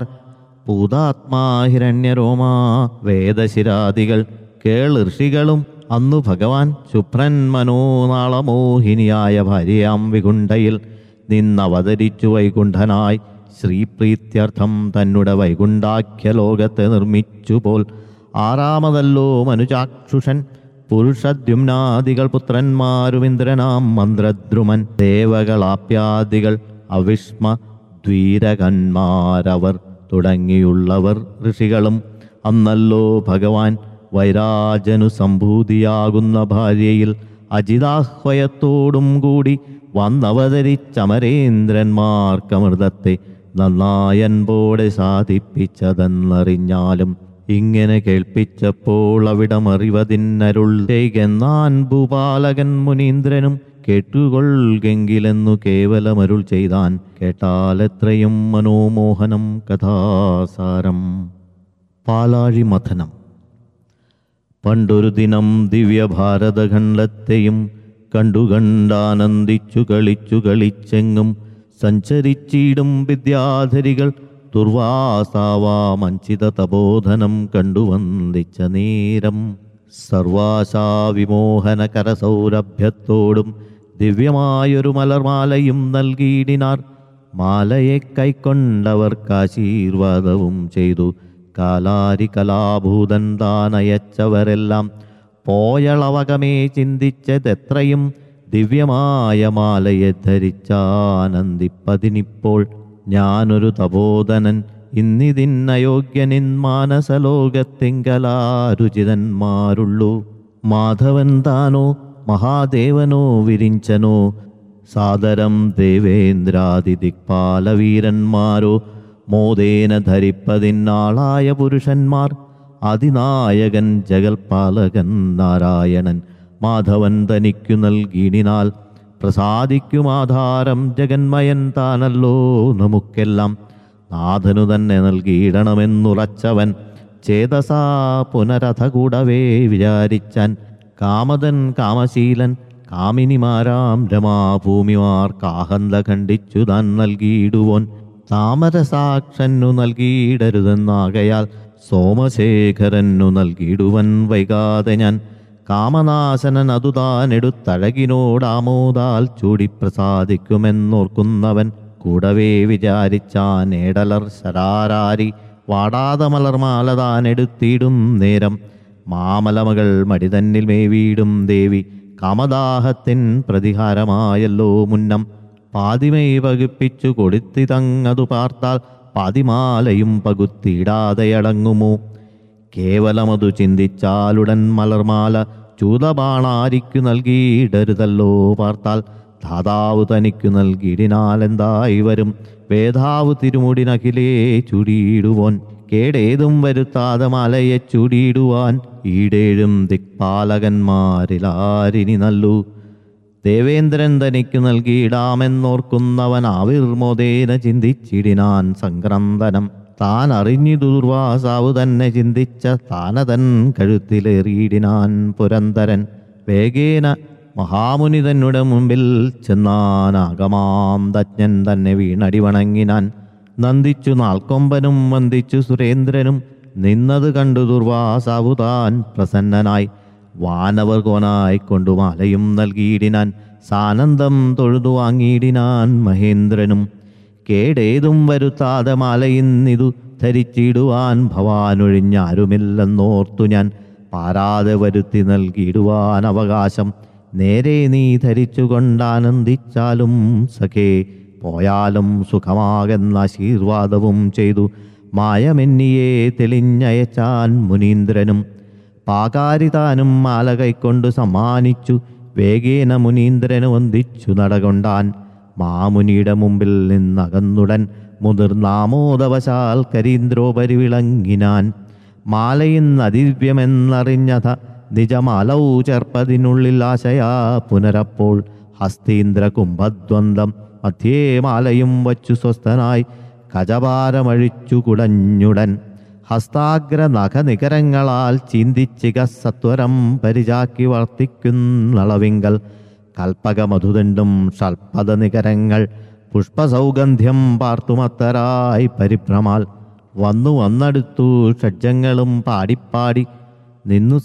ഭൂതാത്മാഹിരണ്യരോമാ വേദശിരാദികൾ കേളൃഷികളും അന്നു ഭഗവാൻ ശുഭ്രൻ മനോനാളമോഹിനിയായ ഭാര്യയാം വികുണ്ഠയിൽ നിന്നവതരിച്ചു വൈകുണ്ഠനായി ശ്രീപ്രീത്യർത്ഥം തന്നുടെ വൈകുണ്ഠാഖ്യ ലോകത്തെ നിർമ്മിച്ചുപോൽ ആറാമതല്ലോ മനുചാക്ഷുഷൻ പുരുഷദ്യുമ്നാദികൾ പുത്രന്മാരും ഇന്ദ്രനാം മന്ത്രദ്രുമൻ ദേവകളാപ്യാദികൾ അവിഷ്മ ദ്വീരകന്മാരവർ തുടങ്ങിയുള്ളവർ ഋഷികളും അന്നല്ലോ ഭഗവാൻ വൈരാജനു സംഭൂതിയാകുന്ന ഭാര്യയിൽ അജിതാഹ്വയത്തോടും കൂടി വന്നവതരിച്ചമരേന്ദ്രന്മാർക്കമൃതത്തെ നന്നായൻപോടെ സാധിപ്പിച്ചതെന്നറിഞ്ഞാലും ഇങ്ങനെ കേൾപ്പിച്ചപ്പോൾ അവിടമറിവതിന്നരുൾ ചെയ്കെന്നാൻ ഭൂപാലകൻ മുനീന്ദ്രനും കേട്ടുകൊള്ളുകെങ്കിലെന്നു കേവലമരുൾ ചെയ്താൻ കേട്ടാലെത്രയും മനോമോഹനം കഥാസാരം പാലാഴി മഥനം പണ്ടൊരു ദിനം ദിവ്യഭാരതഖണ്ഡത്തെയും കണ്ടുകണ്ടാനന്ദിച്ചു കളിച്ചു കളിച്ചെങ്ങും സഞ്ചരിച്ചിടും വിദ്യാധരികൾ ദുർവാസാവാമഞ്ചിത തപോധനം കണ്ടുവന്ദിച്ച നേരം സർവാശാവിമോഹന കരസൗരഭ്യത്തോടും ദിവ്യമായൊരു മലർമാലയും നൽകിയിടിനാർ മാലയെ കൈക്കൊണ്ടവർക്കാശീർവാദവും ചെയ്തു കാലാരി കലാഭൂതൻ താനയച്ചവരെല്ലാം പോയളവകമേ ചിന്തിച്ചതെത്രയും ദിവ്യമായ മാലയെ ധരിച്ചാനന്ദിപ്പതിനിപ്പോൾ ഞാനൊരു തപോധനൻ ഇന്നിതിന്നയോഗ്യനിൻ മാനസലോകത്തിങ്കലാരുചിതന്മാരുള്ളൂ മാധവൻ താനോ മഹാദേവനോ വിരിഞ്ചനോ സാദരം ദേവേന്ദ്രാദി ദിക്പാലവീരന്മാരോ മോദേന ധരിപ്പതിനാളായ പുരുഷന്മാർ അതിനായകൻ ജഗൽപാലകൻ നാരായണൻ മാധവൻ തനിക്കു നൽകിയിടിനാൽ പ്രസാദിക്കുമാധാരം ജഗന്മയൻ താനല്ലോ നമുക്കെല്ലാം നാഥനു തന്നെ നൽകിയിടണമെന്നുറച്ചവൻ ചേതസാ പുനരഥ കൂടവേ വിചാരിച്ചാൻ കാമതൻ കാമശീലൻ കാമിനിമാരാം രമാഭൂമിമാർ കാഹന്ത ഖണ്ഡിച്ചു താൻ നൽകിയിടുവോൻ താമരസാക്ഷന്നു നൽകിയിടരുതെന്നാകയാൽ സോമശേഖരനു നൽകിയിടുവൻ വൈകാതെ ഞാൻ കാമനാശനൻ അതു താൻ എടുത്തഴകിനോടാമോദാൽ ചൂടി പ്രസാദിക്കുമെന്നോർക്കുന്നവൻ കൂടവേ വിചാരിച്ചാൻ ഏടലർ ശരാരാരി വാടാത മലർമാല താൻ എടുത്തിടും നേരം മാമലമകൾ മടി തന്നിൽ മേവീടും ദേവി കാമദാഹത്തിൻ പ്രതിഹാരമായല്ലോ മുന്നം പാതിമൈ പകുപ്പിച്ചു കൊടുത്തിതങ്ങതു പാർത്താൽ പാതിമാലയും പകുത്തിയിടാതെ അടങ്ങുമോ കേവലമതു ചിന്തിച്ചാലുടൻ മലർമാല ചൂതബാണാരിക്കു നൽകിയിടരുതല്ലോ പാർത്താൽ ധാതാവ് തനിക്കു നൽകിയിടിനാലെന്തായി വരും വേദാവ് തിരുമുടിനഖിലേ ചുടിയിടുവോൻ കേടേതും വരുത്താതെ മലയെ ചുടിയിടുവാൻ ഈടേഴും ദിക്പാലകന്മാരിലാരിനി നല്ലു ദേവേന്ദ്രൻ തനിക്കു നൽകിയിടാമെന്നോർക്കുന്നവൻ ആവിർമോദേന ചിന്തിച്ചിടിനാൻ സംക്രന്ദനം താൻ അറിഞ്ഞു ദുർവാസാവു തന്നെ ചിന്തിച്ച താനതൻ കഴുത്തിലേറിയിടിനാൻ പുരന്തരൻ വേഗേന മഹാമുനി തന്നുടെ മുമ്പിൽ ചെന്നാനാഗമാം തജ്ഞൻ തന്നെ വീണടി വണങ്ങിനാൻ നന്ദിച്ചു നാൽക്കൊമ്പനും വന്ദിച്ചു സുരേന്ദ്രനും നിന്നത് കണ്ടു ദുർവാസാവു താൻ പ്രസന്നനായി വാനവർ കോനായി കൊണ്ടു മാലയും നൽകിയിടിനാൻ സാനന്ദം തൊഴുതു വാങ്ങിയിടിനാൻ മഹേന്ദ്രനും കേടേതും വരുത്താതെ മാലയിന്നിതു ധരിച്ചിടുവാൻ ഭവാനൊഴിഞ്ഞാരുമില്ലെന്നോർത്തു ഞാൻ പാരാതെ വരുത്തി നൽകിയിടുവാൻ അവകാശം നേരെ നീ ധരിച്ചുകൊണ്ടാനന്ദിച്ചാലും സഖേ പോയാലും സുഖമാകുന്ന ആശീർവാദവും ചെയ്തു മായമെന്നിയെ തെളിഞ്ഞയച്ചാൻ മുനീന്ദ്രനും പാകാരിതാനും മാല കൈക്കൊണ്ടു സമ്മാനിച്ചു വേഗേന മുനീന്ദ്രന് വന്ദിച്ചു നടകൊണ്ടാൻ മാമുനിയുടെ മുമ്പിൽ നിന്നകന്നുടൻ മുതിർന്നാമോദവശാൽ കരീന്ദ്രോപരി വിളങ്ങിനാൻ മാലയിന്നദിവ്യമെന്നറിഞ്ഞത നിജമാലൗ ചേർപ്പതിനുള്ളിൽ ആശയാ പുനരപ്പോൾ ഹസ്തീന്ദ്ര കുംഭദ്വന്ദ്ം മധ്യേ മാലയും വച്ചു സ്വസ്ഥനായി കജപാരമഴിച്ചു കുടഞ്ഞുടൻ ഹസ്താഗ്ര നഖനികരങ്ങളാൽ ചിന്തിച്ചിക സത്വരം പരിചാക്കി വർത്തിക്കുന്നളവിങ്കൽ കൽപ്പകമധുദണ്ടും ഷൽപ്പത നികരങ്ങൾ പുഷ്പസൗഗന്ധ്യം പാർത്തുമത്തരായി പരിഭ്രമാൽ വന്നു വന്നടുത്തു ഷഡ്ജങ്ങളും പാടിപ്പാടി നിന്നു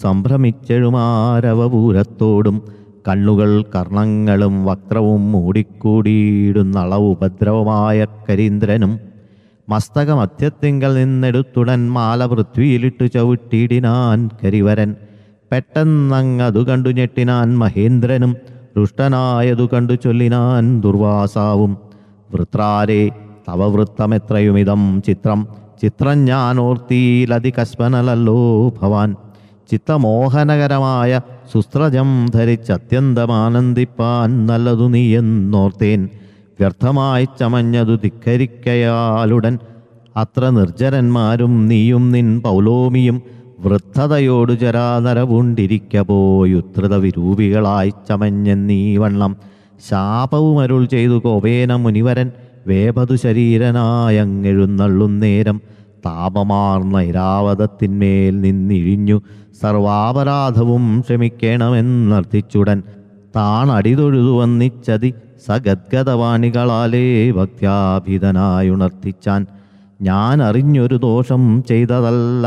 സംഭ്രമിച്ചെഴുമാരവപൂരത്തോടും കണ്ണുകൾ കർണങ്ങളും വക്രവും മൂടിക്കൂടിയിടുന്നളവ് ഉപദ്രവമായ കരീന്ദ്രനും മസ്തകമധ്യത്തിങ്കൽ നിന്നെടുത്തുടൻ മാല പൃഥ്വിയിലിട്ടു ചവിട്ടിയിടിനാൻ കരിവരൻ പെട്ടെന്നങ്ങതു കണ്ടു ഞെട്ടിനാൻ മഹേന്ദ്രനും ദുഷ്ടനായതു കണ്ടു ചൊല്ലിനാൻ ദുർവാസാവും വൃത്രാരെ തവ വൃത്തമെത്രയുമിതം ചിത്രം ചിത്രം ഞാൻ ഓർത്തിയിലതികസ്മനലല്ലോ ഭവാൻ ചിത്തമോഹനകരമായ സുസ്ത്രജം ധരിച്ചത്യന്തമാനന്ദിപ്പാൻ നല്ലതു നീ എന്നോർത്തേൻ വ്യർത്ഥമായി ചമഞ്ഞതു ധിക്കരിക്കയാലുടൻ അത്ര നിർജ്ജരന്മാരും നീയും നിൻ പൗലോമിയും വൃദ്ധതയോടു ജരാനരവുണ്ടിരിക്ക പോയുത്രത വിരൂപികളായി ചമഞ്ഞെന്നീ വണ്ണം ശാപവുമരുൾ ചെയ്തു കോപേന മുനിവരൻ വേപതു ശരീരനായങ്ങെഴുന്നള്ളുന്നേരം താപമാർന്ന ഇരാവതത്തിന്മേൽ നിന്നിഴിഞ്ഞു സർവാപരാധവും ക്ഷമിക്കണമെന്നർത്ഥിച്ചുടൻ താണടിതൊഴുതു വന്നിച്ചതി സഗദ്ഗതവാണികളാലേ ഭക്ത്യാഭിതനായുണർത്തിച്ചാൻ ഞാൻ അറിഞ്ഞൊരു ദോഷം ചെയ്തതല്ല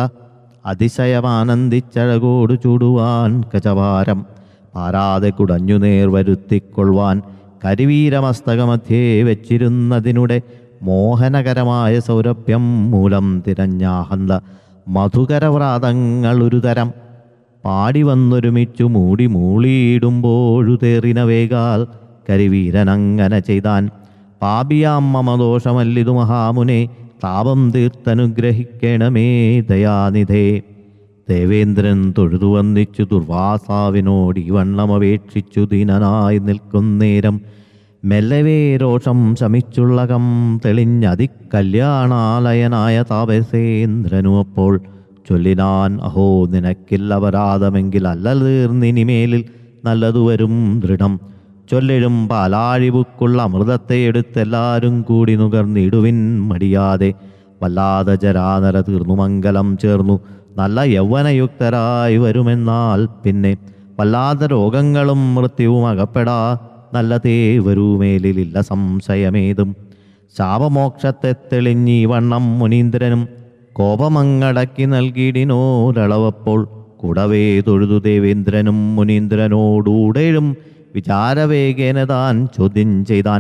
അതിശയമാനന്ദിച്ചഴകോടു ചൂടുവാൻ കചവാരം പാരാതെ കുടഞ്ഞു നേർ വരുത്തിക്കൊള്ളുവാൻ കരിവീരമസ്തകമധ്യേ വെച്ചിരുന്നതിനുടെ മോഹനകരമായ സൗരഭ്യം മൂലം തിരഞ്ഞാഹന്ത മധുകരവ്രാതങ്ങൾ ഒരു തരം പാടി വന്നൊരുമിച്ചു മൂടി മൂളിയിടുമ്പോഴു തേറിന വേഗാൽ കരിവീരനങ്ങനെ ചെയ്താൻ പാപിയാം മമദോഷമല്ലിതു മഹാമുനെ താപം തീർത്തനുഗ്രഹിക്കണമേ ദയാനിധേ ദേവേന്ദ്രൻ തൊഴുതു വന്നിച്ചു ദുർവാസാവിനോട് ഈ വണ്ണം അപേക്ഷിച്ചു ദീനനായി നിൽക്കുന്നേരം മെല്ലവേ രോഷം ശമിച്ചുള്ളകം തെളിഞ്ഞതി കല്യാണാലയനായ താപസേന്ദ്രനു അപ്പോൾ ചൊല്ലിനാൻ അഹോ നിനക്കില്ല അപരാധമെങ്കിൽ അല്ല തീർന്നിനിമേലിൽ നല്ലതു വരും ദൃഢം ചൊല്ലിടും പാലാഴിവുക്കുള്ള അമൃതത്തെ എടുത്തെല്ലാരും കൂടി നുകർന്നിടുവിൻ മടിയാതെ വല്ലാതെ ജരാനര തീർന്നു മംഗലം ചേർന്നു നല്ല യൗവനയുക്തരായി വരുമെന്നാൽ പിന്നെ വല്ലാതെ രോഗങ്ങളും മൃത്യുവും അകപ്പെടാ നല്ലതേ വരുമേലിലില്ല സംശയമേതും ശാപമോക്ഷത്തെ തെളിഞ്ഞി വണ്ണം മുനീന്ദ്രനും കോപമങ്ങടക്കി നൽകിയിടിനോരളവപ്പോൾ കൂടവേ തൊഴുതു ദേവേന്ദ്രനും മുനീന്ദ്രനോടൂടേഴും വിചാരവേഗേന താൻ ചോദ്യം ചെയ്താൻ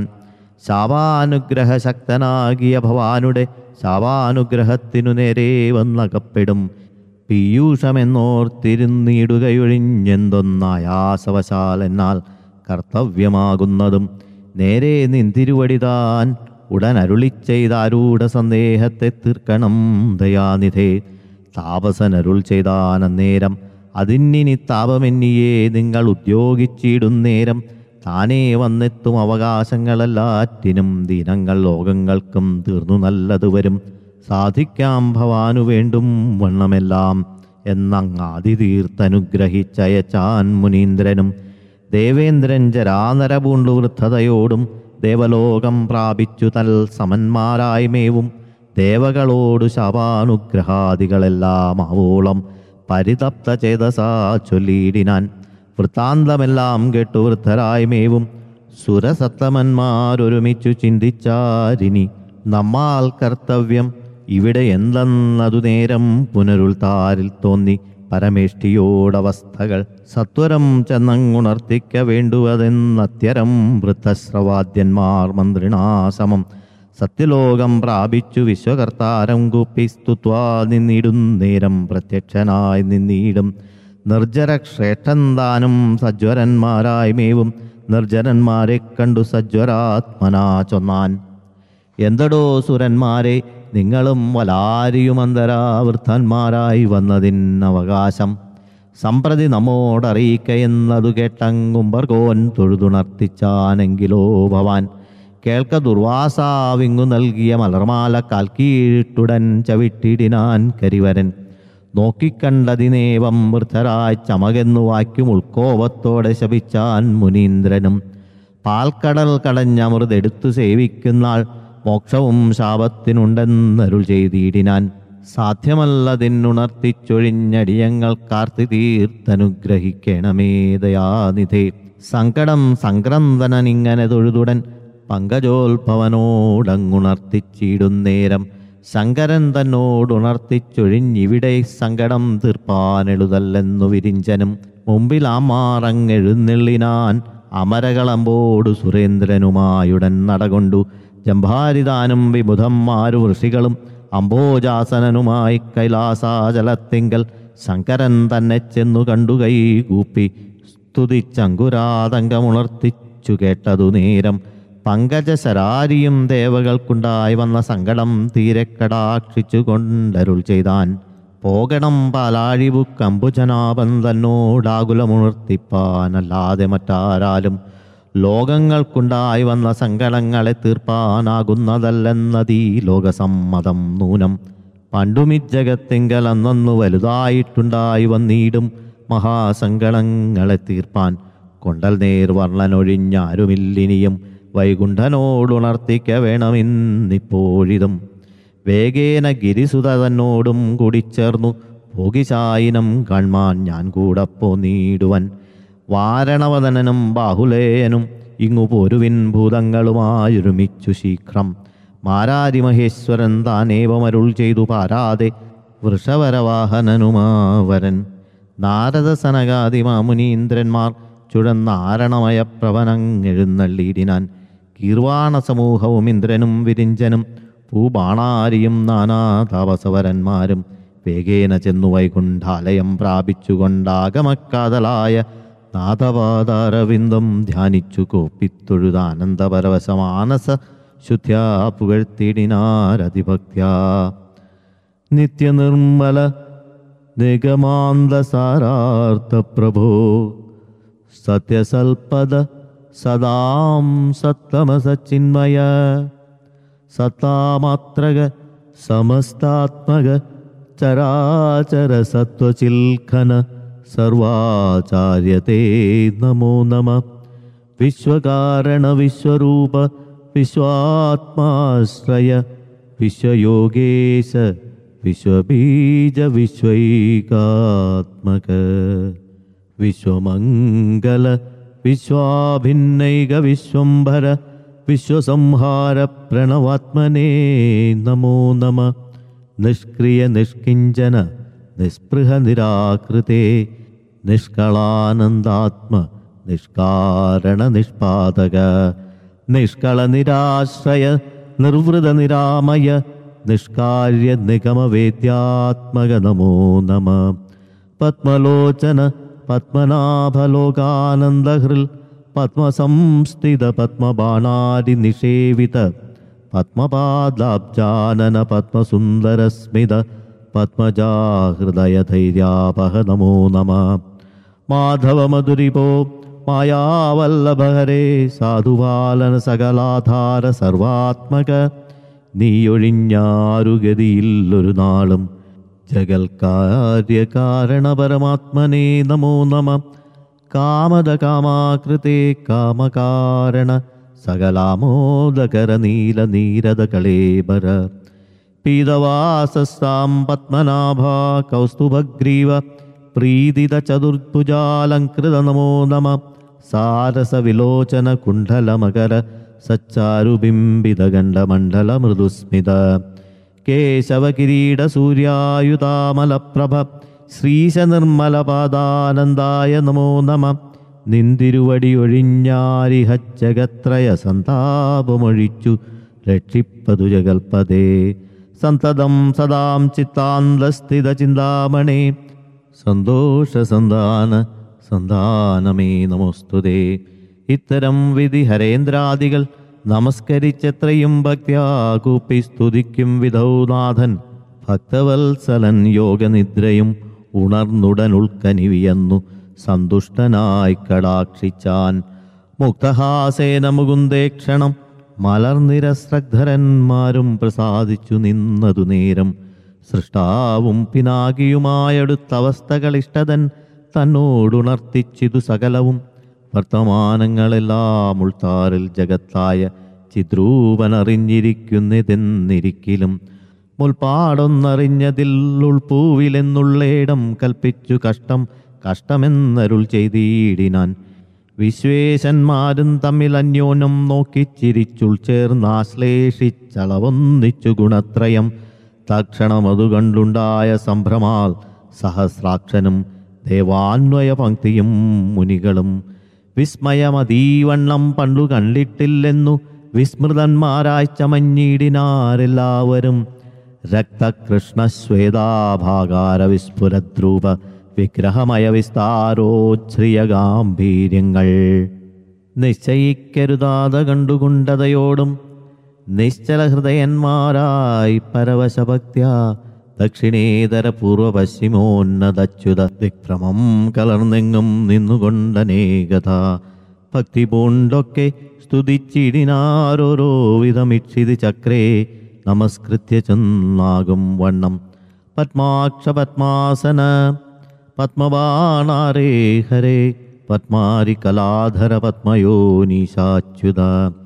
ശാപാനുഗ്രഹശക്തനാകിയ ഭവാനുടെ ശാപാനുഗ്രഹത്തിനു നേരെ വന്നകപ്പെടും പീയൂഷമെന്നോർത്തിരുന്നിടുകയൊഴിഞ്ഞെന്തൊന്നായാസവശാൽ എന്നാൽ കർത്തവ്യമാകുന്നതും നേരെ നിന്തിരുവടിതാൻ ഉടൻ അരുളി ചെയ്താരൂഢ സന്ദേഹത്തെ തീർക്കണം ദയാനിധേ താപസനരുൾ ചെയ്താനന്നേരം അതിന്നിനി താപമെന്നിയെ നിങ്ങൾ ഉദ്യോഗിച്ചിടുന്നേരം താനേ വന്നെത്തും അവകാശങ്ങളെല്ലാറ്റിനും ദിനങ്ങൾ ലോകങ്ങൾക്കും തീർന്നു നല്ലത് വരും സാധിക്കാം ഭവാനു വേണ്ടും വണ്ണമെല്ലാം എന്നങ്ങാതി തീർത്തനുഗ്രഹിച്ചയച്ചാൻ മുനീന്ദ്രനും ദേവേന്ദ്രൻ ജരാനരപൂണ്ടു വൃദ്ധതയോടും ദേവലോകം പ്രാപിച്ചു തൽ സമന്മാരായി മേവും ദേവകളോടു ശാപാനുഗ്രഹാദികളെല്ലാം ആവോളം പരിതപ്ത ചേതസാ ചൊല്ലിയിടിനാൻ വൃത്താന്തമെല്ലാം കേട്ടു വൃദ്ധരായി മേവും സുരസത്തമന്മാരൊരുമിച്ചു ചിന്തിച്ചാരിനി നമ്മാൽ കർത്തവ്യം ഇവിടെ എന്തെന്നതു നേരം പുനരുൾത്താരിൽ തോന്നി പരമേഷ്ടിയോടവസ്ഥകൾ സത്വരം ചെന്നങ്ങുണർത്തിക്ക വേണ്ടുവതെന്നത്യരം വൃദ്ധശ്രവാദ്യന്മാർ മന്ത്രിണാസമം സത്യലോകം പ്രാപിച്ചു വിശ്വകർത്താരം കൂപ്പി സ്തുത്വാ നിന്നിടുന്നേരം പ്രത്യക്ഷനായി നിന്നിടും നിർജ്ജര ശ്രേഷ്ഠൻ താനും സജ്വരന്മാരായി മേവും നിർജ്ജരന്മാരെ കണ്ടു സജ്വരാത്മനാ ചൊന്നാൻ എന്തടോ സുരന്മാരെ നിങ്ങളും വലാരിയുമന്തരാവൃദ്ധന്മാരായി വന്നതിനവകാശം സമ്പ്രതി നമ്മോടറിയിക്ക എന്നതു കേട്ടങ്ങുംബർഗോൻ തൊഴുതുണർത്തിച്ചാനെങ്കിലോ ഭവാൻ കേൾക്ക ദുർവാസാവിങ്ങു നൽകിയ മലർമാല കാൽക്കീട്ടുടൻ ചവിട്ടിടിനാൻ കരിവരൻ നോക്കിക്കണ്ടതിനേവം വൃദ്ധരായി ചമകെന്നു വാക്യും ഉൾക്കോപത്തോടെ ശപിച്ചാൻ മുനീന്ദ്രനും പാൽക്കടൽ കടഞ്ഞമൃതെടുത്തു സേവിക്കുന്നാൾ മോക്ഷവും ശാപത്തിനുണ്ടെന്നരുൾ ചെയ്തിടിനാൻ സാധ്യമല്ലതിനുണർത്തിച്ചൊഴിഞ്ഞടിയങ്ങൾ കാർത്തി തീർത്തനുഗ്രഹിക്കണമേ ദയാനിധേ സങ്കടം സംക്രന്ദനനിങ്ങനെ തൊഴുതുടൻ പങ്കജോത്ഭവനോടങ്ങുണർത്തിച്ചിടുന്നേരം ശങ്കരൻ തന്നോടുണർത്തിച്ചൊഴിഞ്ഞിവിടെ സങ്കടം തീർപ്പാനെഴുതല്ലെന്നു വിരിഞ്ചനും മുമ്പിൽ ആ മാറങ്ങെഴുന്നള്ളിനാൻ അമരകളമ്പോടു സുരേന്ദ്രനുമായുടൻ നടകൊണ്ടു ജംഭാരിതാനും വിബുധന്മാരു ഋഷികളും അംബോജാസനനുമായി കൈലാസാചലത്തിങ്കൽ ശങ്കരൻ തന്നെ ചെന്നു കണ്ടു കൈ കൂപ്പി സ്തുതിച്ചങ്കുരാതങ്കമുണർത്തിച്ചു കേട്ടതു നേരം പങ്കജശരാരിയും ദേവകൾക്കുണ്ടായി വന്ന സങ്കടം തീരെ കടാക്ഷിച്ചു കൊണ്ടരുൾ ചെയ്താൻ പോകണം പാലാഴിവു കമ്പുജനാപൻ തന്നോടാകുലമുണർത്തിപ്പാനല്ലാതെ മറ്റാരാലും ലോകങ്ങൾക്കുണ്ടായി വന്ന സങ്കടങ്ങളെ തീർപ്പാനാകുന്നതല്ലെന്നതീ ലോകസമ്മതം നൂനം പണ്ടുമിജഗത്തിങ്കൽ അന്നു വലുതായിട്ടുണ്ടായി വന്നീടും മഹാസങ്കടങ്ങളെ തീർപ്പാൻ കൊണ്ടൽ നേർ വർണ്ണനൊഴിഞ്ഞാരുമില്ലിനിയും വൈകുണ്ഠനോടുണർത്തിക്ക വേണമെന്നിപ്പോഴിതും വേഗേന ഗിരിസുത തന്നോടും കൂടിച്ചേർന്നു ഭോഗിശായിനം കാൺമാൻ ഞാൻ കൂടെ പോന്നീടുവൻ വാരണവദനനും ബാഹുലേയനും ഇങ്ങു പോരുവിൻ ഭൂതങ്ങളുമായൊരുമിച്ചു ശീഘ്രം മാരാരിമഹേശ്വരൻ താനേവമരുൾ ചെയ്തു പാരാതെ വൃഷവരവാഹനനുമാവരൻ നാരദ സനകാദിമാമുനീന്ദ്രന്മാർ ചുഴന്നാരണമയ പ്രവനങ്ങെഴുന്നള്ളിയിടിനാൻ കീർവാണ സമൂഹവും ഇന്ദ്രനും വിരിഞ്ചനും പൂബാണാരിയും നാനാതാപസവരന്മാരും വേഗേന ചെന്നു വൈകുണ്ഠാലയം പ്രാപിച്ചുകൊണ്ടാകമക്കാതലായ നാഥപാദാരവിന്ദം ധ്യാനിച്ചു കോപ്പിത്തൊഴുതാനന്ദപരവശമാനസ ശുദ്ധ്യാ പുകഴ്ത്തിടിനാരതിഭക്ത്യാ നിത്യനിർമ്മല നിഗമാന്തസാരാർത്ഥ പ്രഭോ സത്യസൽപദ സദാം സത്തമസച്ചിന്മയ സത്താമാത്രക സമസ്താത്മക ചരാചര സത്വചിൽഖന സർവാചാര്യത്തെ നമോ നമ വിശ്വകാരണ വിശ്വരൂപ വിശ്വാത്മാശ്രയ വിശ്വയോഗേശ വിശ്വബീജ വിശ്വൈകാത്മക വിശ്വമംഗല വിശ്വാഭിന്നൈക വിശ്വംഭര വിശ്വസംഹാര പ്രണവാത്മനേ നമോ നമ നിഷ്ക്രിയ നിഷ്കിഞ്ചന നിസ്പൃഹ നിരാകൃതേ നിഷ്കളാനന്ദാത്മ നിഷ്കാരണ നിഷ്പാതക നിഷ്കള നിരാശ്രയ നിർവൃത നിരാമയ നിഷ്കാര്യ നിഗമവേദ്യാത്മക നമോ നമ പത്മലോചന പത്മനാഭലോകാനന്ദഹൃൽ പത്മസംസ്ഥിത പത്മബാണാരി നിഷേവിത പത്മപാദാബ്ജാനന പത്മസുന്ദരസ്മിത പത്മജാഹൃദയധൈര്യാപഹ നമോ നമ മാധവ മധുരിപോ മായാവല്ലഭഹരേ സാധുപാലന സകലാധാര സർവാത്മക നീയൊഴിഞ്ഞാരുഗതിയില്ലൊരു നാളും ജഗൽകാര്യകാരണ പരമാത്മനേ നമോ നമ കാമദ കാമാകൃതേ കാമകാരണ സകലാമോദകര നീല നീരദ കളേബര പീതവാസസ്താം പത്മനാഭ കൗസ്തുഭഗ്രീവ പ്രീതിത ചതുർഭുജാലങ്കൃത നമോ നമ സാരസവിലോചന കുണ്ഡലമകര സച്ചാരുബിംബിത ഗണ്ഡമണ്ഡല മൃദുസ്മിത കേശവ കിരീട സൂര്യായുതാമലപ്രഭ ശ്രീശ നിർമ്മല പാദാനന്ദായ നമോ നമ നിന്തിരുവടി ഒഴിഞ്ഞാരിഹജഗത്രയ സന്താപമൊഴിച്ചു രക്ഷിപ്പതു ജഗൽപദേ സന്തതം സദാം ചിത്താന്തസ്ഥിത ചിന്താമണേ സന്തോഷസന്താന സന്താനമേ നമോസ്തുതേ ഇത്തരം വിധി ഹരേന്ദ്രാദികൾ നമസ്കരിച്ചെത്രയും ഭക്ത്യാ കൂപ്പി സ്തുതിക്കും വിധൗനാഥൻ ഭക്തവത്സലൻ യോഗനിദ്രയും ഉണർന്നുടൻ ഉൾക്കനിവിയെന്നു സന്തുഷ്ടനായി കടാക്ഷിച്ചാൻ മുക്തഹാസേന മുകുന്ദേക്ഷണം മലർനിരശ്രദ്ധരന്മാരും പ്രസാദിച്ചു നിന്നതു നേരം സൃഷ്ടാവും പിനാകിയുമായടുത്തവസ്ഥകളിഷ്ടതൻ തന്നോടുണർത്തിച്ചിതു സകലവും വർത്തമാനങ്ങളെല്ലാം ഉൾത്താറിൽ ജഗത്തായ ചിദ്രൂപനറിഞ്ഞിരിക്കുന്നിതെന്നിരിക്കിലും മുൽപ്പാടൊന്നറിഞ്ഞതിൽ ഉൾപ്പൂവിലെന്നുള്ളേടം കൽപ്പിച്ചു കഷ്ടം കഷ്ടമെന്നരുൾ ചെയ്തിടിനാൻ വിശ്വേശന്മാരും തമ്മിൽ അന്യോന്യം നോക്കിച്ചിരിച്ചുൾ ചേർന്നാശ്ലേഷിച്ചളവൊന്നിച്ചു ഗുണത്രയം തക്ഷണമതു കണ്ടുണ്ടായ സംഭ്രമാൽ സഹസ്രാക്ഷനും ദേവാന്വയ പങ്ക്തിയും മുനികളും വിസ്മയമതീവണ്ണം പണ്ടു കണ്ടിട്ടില്ലെന്നു വിസ്മൃതന്മാരായി ചമഞ്ഞിടിനാരെല്ലാവരും രക്തകൃഷ്ണശ്വേതാഭാകാര വിസ്ഫുരദ്രൂപ വിഗ്രഹമയ വിസ്താരോച്ഛ്രിയ ഗാംഭീര്യങ്ങൾ നിശ്ചയിക്കരുതാതെ കണ്ടുകൊണ്ടതയോടും നിശ്ചല ഹൃദയന്മാരായി പരവശഭക്ത്യ ദക്ഷിണേതര പൂർവ പശ്ചിമോന്നതച്യുത വിക്രമം കലർന്നെങ്ങും നിന്നുകൊണ്ടനേകഥ ഭക്തി പൂണ്ടൊക്കെ സ്തുതിച്ചിടിനാരോരോ വിധമിക്ഷിതി ചക്രേ നമസ്കൃത്യ ചെന്നാകും വണ്ണം പത്മാക്ഷ പത്മാസന പത്മബാണാരേ ഹരേ പത്മാരി കലാധര പത്മയോനീശാച്യുത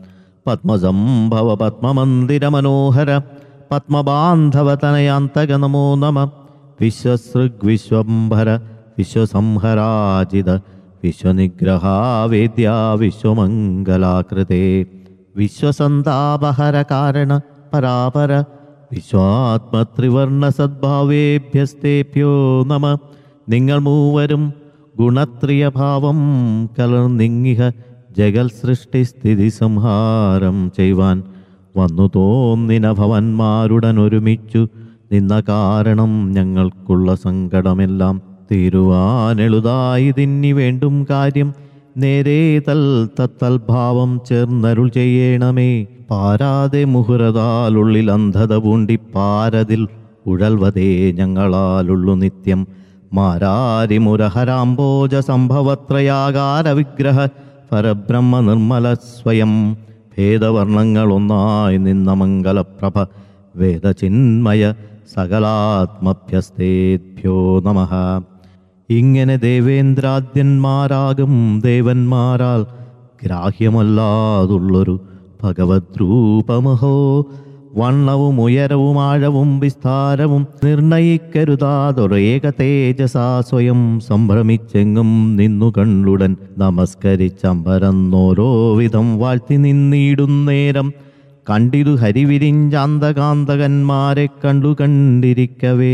പത്മസംഭവ പത്മമന്ദിര മനോഹര പത്മബാന്ധവതനയാന്തക നമോ നമ വിശ്വസൃഗ് വിശ്വംഭര വിശ്വസംഹരാജിത വിശ്വനിഗ്രഹാവേദ്യ വിശ്വമംഗലാകൃതേ വിശ്വസന്താപഹര കാരണ പരാപര വിശ്വാത്മത്രിവർണ സദ്ഭാവേഭ്യസ്തേഭ്യോ നമ നിങ്ങൾ മൂവരും ഗുണത്രിയഭാവം കലർന്നിങ്ങിഹ ജഗൽ സൃഷ്ടി സ്ഥിതി സംഹാരം ചെയ്യുവാൻ വന്നു തോന്നിന ഭവന്മാരുടൻ ഒരുമിച്ചു നിന്ന കാരണം ഞങ്ങൾക്കുള്ള സങ്കടമെല്ലാം തീരുവാനെളുതായി തിന്നി വേണ്ടും കാര്യം നേരേ തൽ തത്തൽഭാവം ചേർന്നരുൾ ചെയ്യണമേ പാരാതെ മുഹുരതാലുള്ളിൽ അന്ധത പൂണ്ടി പാരതിൽ ഉഴൽവതേ ഞങ്ങളാലുള്ളു നിത്യം മാരാരി മുരഹരാംബോജ സംഭവത്രയാകാര വിഗ്രഹ പരബ്രഹ്മ നിർമ്മല സ്വയം ഭേദവർണ്ണങ്ങളൊന്നായി നിന്ന മംഗലപ്രഭ വേദചിന്മയ സകലാത്മഭ്യസ്തേഭ്യോ നമ ഇങ്ങനെ ദേവേന്ദ്രാദ്യന്മാരാകും ദേവന്മാരാൽ ഗ്രാഹ്യമല്ലാതുള്ളൊരു ഭഗവദ്രൂപമഹോ വണ്ണവും ഉയരവും ആഴവും വിസ്താരവും നിർണയിക്കരുതാതൊരേക തേജസാ സ്വയം സംഭ്രമിച്ചെങ്ങും നിന്നു കണ്ടുടൻ നമസ്കരിച്ചമ്പരന്നോരോ വിധം വാഴ്ത്തി നിന്നിടുന്നേരം കണ്ടിതു ഹരിവിരിഞ്ചാന്തകാന്തകന്മാരെ കണ്ടു കണ്ടിരിക്കവേ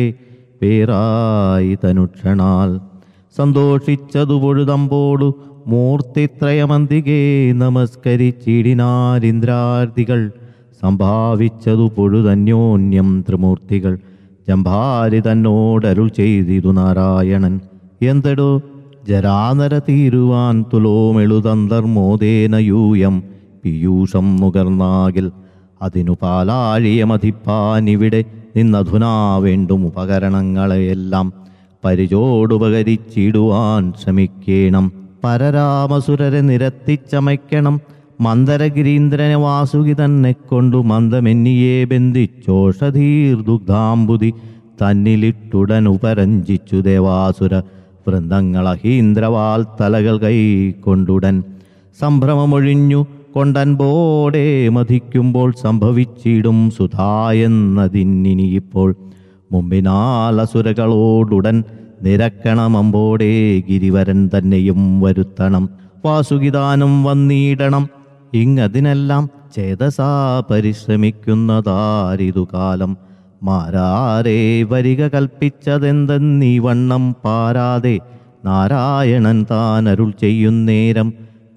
പേരായി തനുക്ഷണാൽ സന്തോഷിച്ചതു പൊഴുതമ്പോടു മൂർത്തിത്രയമന്തികേ നമസ്കരിച്ചിടിനാരിന്ദ്രാർദികൾ സംഭാവിച്ചതു പൊഴുതന്യോന്യം ത്രിമൂർത്തികൾ ജംഭാരി തന്നോടരുൾ ചെയ്തിരു നാരായണൻ എന്തെടോ ജരാനര തീരുവാൻ തുലോമെളുതന്തർമോദേന യൂയം പീയൂഷം നുകർന്നാകിൽ അതിനു പാലാഴിയ മതിപ്പാനിവിടെ നിന്നധുനാ വേണ്ടും ഉപകരണങ്ങളെയെല്ലാം പരിചോടുപകരിച്ചിടുവാൻ ശ്രമിക്കേണം പരരാമസുരരെ നിരത്തിച്ചമയ്ക്കണം മന്ദരഗിരീന്ദ്രനെ വാസുകി തന്നെ കൊണ്ടു മന്ദമെന്നിയെ ബന്ധിച്ചോഷധീർ ദുഗ്ധാംബുതി തന്നിലിട്ടുടൻ ഉപരഞ്ചിച്ചു ദേവാസുര വൃന്ദങ്ങൾ അഹീന്ദ്രവാൽ തലകൾ കൈ കൊണ്ടുടൻ സംഭ്രമമൊഴിഞ്ഞു കൊണ്ടൻപോടെ മതിക്കുമ്പോൾ സംഭവിച്ചിടും സുധായെന്നതിന്നിനിയിപ്പോൾ മുമ്പിനാൽ അസുരകളോടുടൻ നിരക്കണമമ്പോടെ ഗിരിവരൻ തന്നെയും വരുത്തണം വാസുകിദാനം വന്നിടണം ഇങ്ങതിനെല്ലാം ചേതസാ പരിശ്രമിക്കുന്നതാരിതു കാലം മാരാരെ വരിക കൽപ്പിച്ചതെന്തെന്നീ വണ്ണം പാരാതെ നാരായണൻ താൻ അരുൾ ചെയ്യുന്നേരം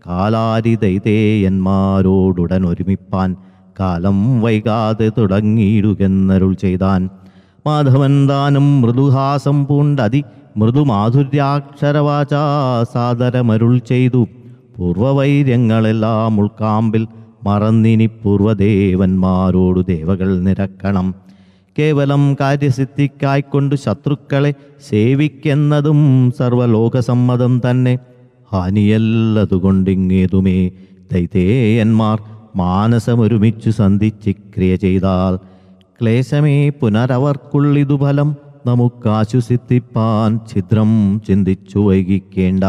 കാലാരിതൈതേയന്മാരോടുടൻ ഒരുമിപ്പാൻ കാലം വൈകാതെ തുടങ്ങിയിടുകെന്നരുൾ ചെയ്താൻ മാധവൻ താനും മൃദുഹാസം പൂണ്ടതി മൃദുമാധുര്യാക്ഷരവാചാ സാദരമരുൾ ചെയ്തു പൂർവവൈര്യങ്ങളെല്ലാം ഉൾക്കാമ്പിൽ മറന്നിനി പൂർവദേവന്മാരോടു ദേവകൾ നിരക്കണം കേവലം കാര്യസിദ്ധിക്കായിക്കൊണ്ട് ശത്രുക്കളെ സേവിക്കെന്നതും സർവലോകസമ്മതം തന്നെ ഹാനിയല്ലതുകൊണ്ടിങ്ങേതുമേ ദൈതേയന്മാർ മാനസമൊരുമിച്ചു സന്ധിച്ച് ക്രിയ ചെയ്താൽ ക്ലേശമേ പുനരവർക്കുള്ളിതു ഫലം നമുക്കാശുസിദ്ധിപ്പാൻ ഛിദ്രം ചിന്തിച്ചു വൈകിക്കേണ്ട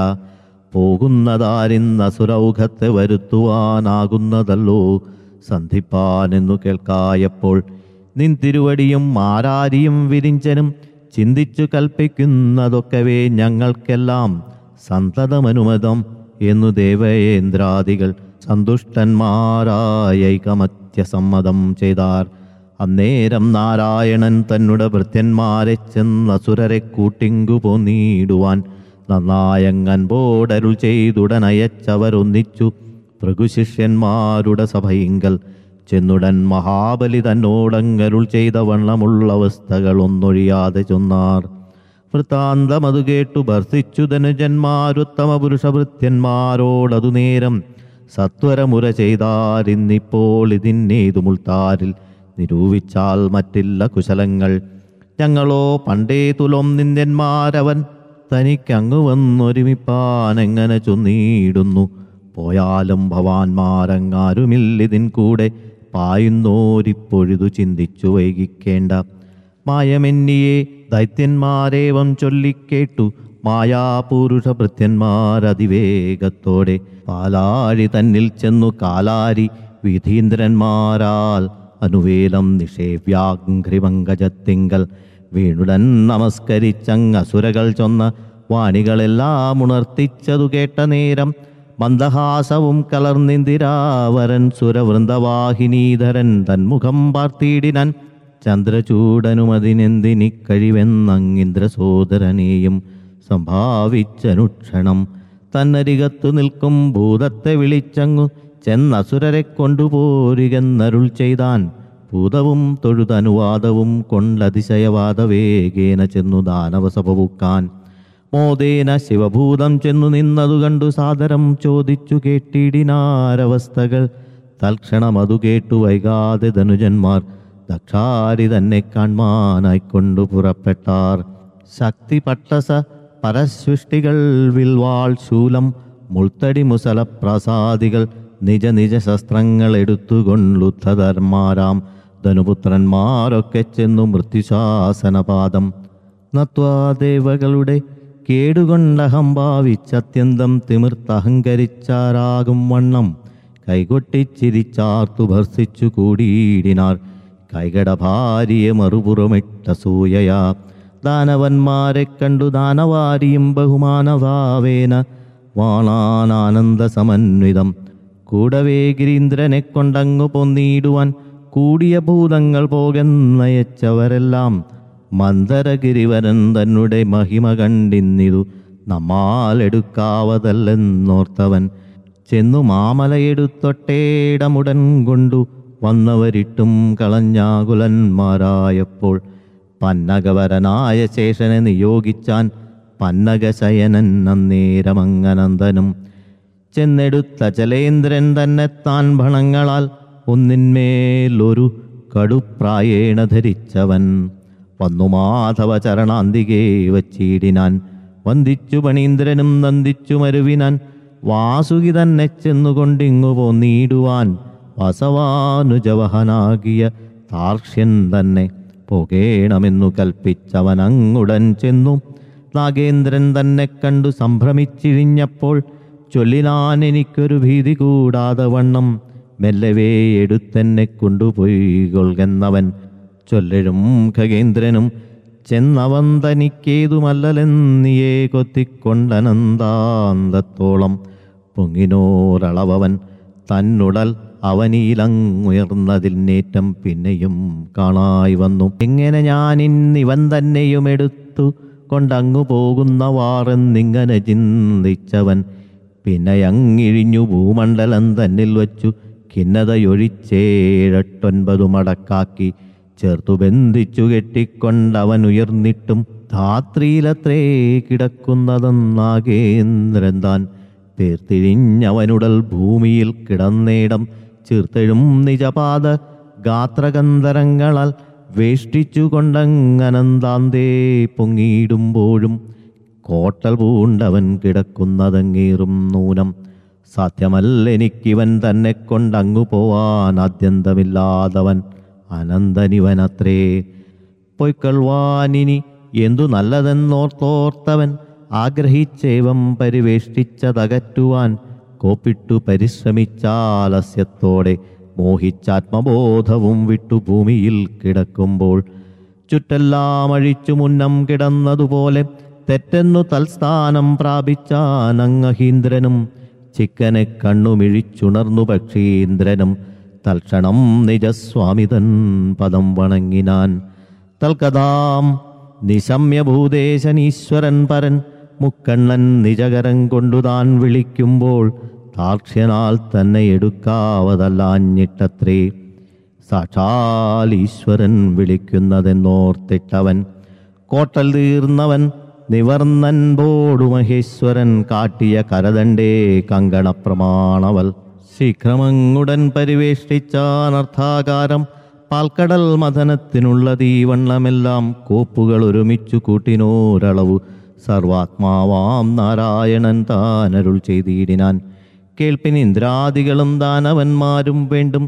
പോകുന്നതാരിന്നസുരൗഖത്തെ വരുത്തുവാനാകുന്നതല്ലോ സന്ധിപ്പാനെന്നു കേൾക്കായപ്പോൾ നിൻ തിരുവടിയും മാരാരിയും വിരിഞ്ചനും ചിന്തിച്ചു കൽപ്പിക്കുന്നതൊക്കവേ ഞങ്ങൾക്കെല്ലാം സന്തതമനുമതം എന്നു ദേവേന്ദ്രാദികൾ സന്തുഷ്ടന്മാരായ ഐകമത്യസമ്മതം ചെയ്താർ അന്നേരം നാരായണൻ തന്നുടെ ഭൃത്യന്മാരെ ചെന്നസുരരെ കൂട്ടിങ്കു പോന്നീടുവാൻ നന്നായങ്ങൻപോടരുൾ ചെയ്തുടനയച്ചവരൊന്നിച്ചു ഭൃഗുശിഷ്യന്മാരുടെ സഭയിങ്കൽ ചെന്നുടൻ മഹാബലി തന്നോടങ്ങരുൾ ചെയ്ത വണ്ണമുള്ള അവസ്ഥകൾ ഒന്നൊഴിയാതെ ചൊന്നാർ വൃത്താന്തമതു കേട്ടു ഭർത്തിച്ചു ധനുജന്മാരുത്തമ പുരുഷഭൃത്യന്മാരോടതു നേരം സത്വരമുര ചെയ്താരിന്നിപ്പോൾ ഇതിന്നേതു മുൾത്താരിൽ നിരൂപിച്ചാൽ മറ്റില്ല കുശലങ്ങൾ ഞങ്ങളോ പണ്ടേ തുലം നിന്ദന്മാരവൻ തനിക്കങ്ങു വന്നൊരുമിപ്പാൻ എങ്ങനെ ചൊന്നീടുന്നു പോയാലും ഭവാന്മാരങ്ങാരുമില്ലിതിൻ കൂടെ പായുന്നോരിപ്പൊഴുതു ചിന്തിച്ചു വൈകിക്കേണ്ട മായമെന്നിയെ ദൈത്യന്മാരേവം ചൊല്ലിക്കേട്ടു മായാപുരുഷ ഭൃത്യന്മാരതിവേഗത്തോടെ പാലാഴി തന്നിൽ ചെന്നു കാലാരി വിധീന്ദ്രന്മാരാൽ അനുവേലം നിഷേവ്യാഘ്രിപങ്കജത്തിങ്കൽ വീണുടൻ നമസ്കരിച്ചങ്ങസുരകൾ ചൊന്ന വാണികളെല്ലാം ഉണർത്തിച്ചതു കേട്ട നേരം മന്ദഹാസവും കലർന്നിന്ദിരാവരൻ സുരവൃന്ദവാഹിനീധരൻ തന്മുഖം പാർത്തിയിടിനൻ ചന്ദ്രചൂടനുമതിനെന്തിനി കഴിവെന്നങ്ങിന്ദ്രസോദരനെയും സംഭാവിച്ചനുക്ഷണം തന്നരികത്തു നിൽക്കും ഭൂതത്തെ വിളിച്ചങ്ങു ചെന്നസുരരെ കൊണ്ടുപോരുകെന്നരുൾ ചെയ്താൻ ഭൂതവും തൊഴുതനുവാദവും കൊണ്ടതിശയവാദവേഗേന ചെന്നു ദാനവസഭവുക്കാൻ മോദേന ശിവഭൂതം ചെന്നു നിന്നതു കണ്ടു സാദരം ചോദിച്ചു കേട്ടിടിനാരവസ്ഥകൾ തൽക്ഷണമതു കേട്ടു വൈകാതെ ധനുജന്മാർ ദക്ഷാരി തന്നെ കാൺമാനായിക്കൊണ്ടു പുറപ്പെട്ടാർ ശക്തി പട്ടസ പരസൃഷ്ടികൾ വിൽവാൾ ശൂലം മുൾത്തടി മുസല പ്രസാദികൾ നിജ നിജ ശസ്ത്രങ്ങൾ എടുത്തുകൊണ്ടുദ്ധധർമാരാം ധനുപുത്രന്മാരൊക്കെ ചെന്നു മൃത്യുശാസനപാദം നത്വാദേവകളുടെ കേടുകൊണ്ടഹംഭാവിച്ചത്യന്തം തിമിർത്തഹങ്കരിച്ചാരാകും വണ്ണം കൈകൊട്ടിച്ചിരിച്ചാർത്തു ഭർസിച്ചു കൂടിയിടിനാർ കൈകട ഭാര്യയെ മറുപുറമിട്ട സൂയയാ ദാനവന്മാരെ കണ്ടു ദാനവാരിയും ബഹുമാനഭാവേന വാണാനാനന്ദ സമന്വിതം കൂടവേ ഗിരീന്ദ്രനെ കൊണ്ടങ്ങു പൊന്നീടുവാൻ കൂടിയ ഭൂതങ്ങൾ പോകെന്നയച്ചവരെല്ലാം മന്ദരഗിരിവരൻ തന്നെ മഹിമ കണ്ടിന്നിതു നമ്മാലെടുക്കാവതല്ലെന്നോർത്തവൻ ചെന്നു മാമലയെടുത്തൊട്ടേടമുടൻ കൊണ്ടു വന്നവരിട്ടും കളഞ്ഞാകുലന്മാരായപ്പോൾ പന്നകവരനായ ശേഷനെ നിയോഗിച്ചാൻ പന്നകശയനൻ അന്നേരമങ്ങനന്ദനും ചെന്നെടുത്ത ചലേന്ദ്രൻ തന്നെ താൻ ഭണങ്ങളാൽ ഒന്നിന്മേലൊരു കടുപ്രായേണ ധരിച്ചവൻ വന്നു മാധവ ചരണാന്തികേ വച്ചിടിനാൻ വന്ദിച്ചു പണീന്ദ്രനും നന്ദിച്ചു മരുവിനാൻ വാസുകി തന്നെ ചെന്നുകൊണ്ടിങ്ങു പോന്നീടുവാൻ വസവാനുജവഹനാകിയ താർക്ഷ്യൻ തന്നെ പോകേണമെന്നു കൽപ്പിച്ചവൻ അങ്ങുടൻ ചെന്നു നാഗേന്ദ്രൻ തന്നെ കണ്ടു സംഭ്രമിച്ചിഴിഞ്ഞപ്പോൾ ചൊല്ലിനാൻ എനിക്കൊരു ഭീതി കൂടാതെ വണ്ണം മെല്ലവേ എടുത്തെന്നെ കൊണ്ടുപോയി കൊൽകുന്നവൻ ചൊല്ലഴും ഖഗേന്ദ്രനും ചെന്നവൻ തനിക്കേതുമല്ലലെന്നിയേ കൊത്തിക്കൊണ്ടനന്താന്തത്തോളം പൊങ്ങിനോരളവൻ തന്നുടൽ അവനീലങ്ങുയർന്നതിനേറ്റം പിന്നെയും കാണായി വന്നു എങ്ങനെ ഞാൻ ഇന്നിവൻ തന്നെയും എടുത്തു കൊണ്ടങ്ങു പോകുന്നവാറെന്നിങ്ങനെ ചിന്തിച്ചവൻ പിന്നെ അങ്ങിഴിഞ്ഞു ഭൂമണ്ഡലം തന്നിൽ വച്ചു ഖിന്നതയൊഴിച്ചേഴട്ടൊൻപതു മടക്കാക്കി ചേർത്തു ബന്ധിച്ചു കെട്ടിക്കൊണ്ടവൻ ഉയർന്നിട്ടും ധാത്രിയിലത്രേ കിടക്കുന്നതെന്നാകേന്ദ്രൻ താൻ തീർത്തിഴിഞ്ഞവനുടൽ ഭൂമിയിൽ കിടന്നേടം ചീർത്തെഴും നിജപാത ഗാത്രകന്ധരങ്ങളാൽ വേഷ്ടിച്ചു കൊണ്ടങ്ങനന്താന്തേ പൊങ്ങിയിടുമ്പോഴും കോട്ടൽ പൂണ്ടവൻ കിടക്കുന്നതങ്ങേറും നൂനം സാധ്യമല്ലെനിക്കിവൻ തന്നെ കൊണ്ടങ്ങു പോവാൻ ആദ്യന്തമില്ലാതവൻ അനന്തനിവനത്രേ പൊയ്ക്കൊള്ളുവാനിനി എന്തു നല്ലതെന്നോർത്തോർത്തവൻ ആഗ്രഹിച്ചേവം പരിവേഷ്ടിച്ചതകറ്റുവാൻ കോപ്പിട്ടു പരിശ്രമിച്ചാലസ്യത്തോടെ മോഹിച്ചാത്മബോധവും വിട്ടു ഭൂമിയിൽ കിടക്കുമ്പോൾ ചുറ്റെല്ലാം അഴിച്ചു മുന്നം കിടന്നതുപോലെ തെറ്റെന്നു തൽസ്ഥാനം പ്രാപിച്ചാനങ്ങഹീന്ദ്രനും ചിക്കനെ കണ്ണുമിഴിച്ചുണർന്നു പക്ഷീന്ദ്രനും തൽക്ഷണം നിജസ്വാമിതൻ പദം വണങ്ങിനാൻ തൽക്കഥാം നിശമ്യഭൂദേശനീശ്വരൻ പരൻ മുക്കണ്ണൻ നിജകരം കൊണ്ടു താൻ വിളിക്കുമ്പോൾ താക്ഷ്യനാൽ തന്നെ എടുക്കാവതല്ലാഞ്ഞിട്ടത്രേ സാക്ഷാൽ ഈശ്വരൻ വിളിക്കുന്നതെന്നോർത്തിട്ടവൻ കോട്ടൽ തീർന്നവൻ നിവർന്നൻപോടു മഹേശ്വരൻ കാട്ടിയ കരതണ്ടേ കങ്കണപ്രമാണവൽ ശീഘ്രമങ്ങുടൻ പരിവേഷ്ടിച്ചാനർത്ഥാകാരം പാൽക്കടൽ മഥനത്തിനുള്ള തീവണ്ണമെല്ലാം കോപ്പുകൾ ഒരുമിച്ചു കൂട്ടിനോരളവു സർവാത്മാവാം നാരായണൻ താനരുൾ ചെയ്തിടിനാൻ കേൾപ്പിൻ ഇന്ദ്രാദികളും ദാനവന്മാരും വേണ്ടും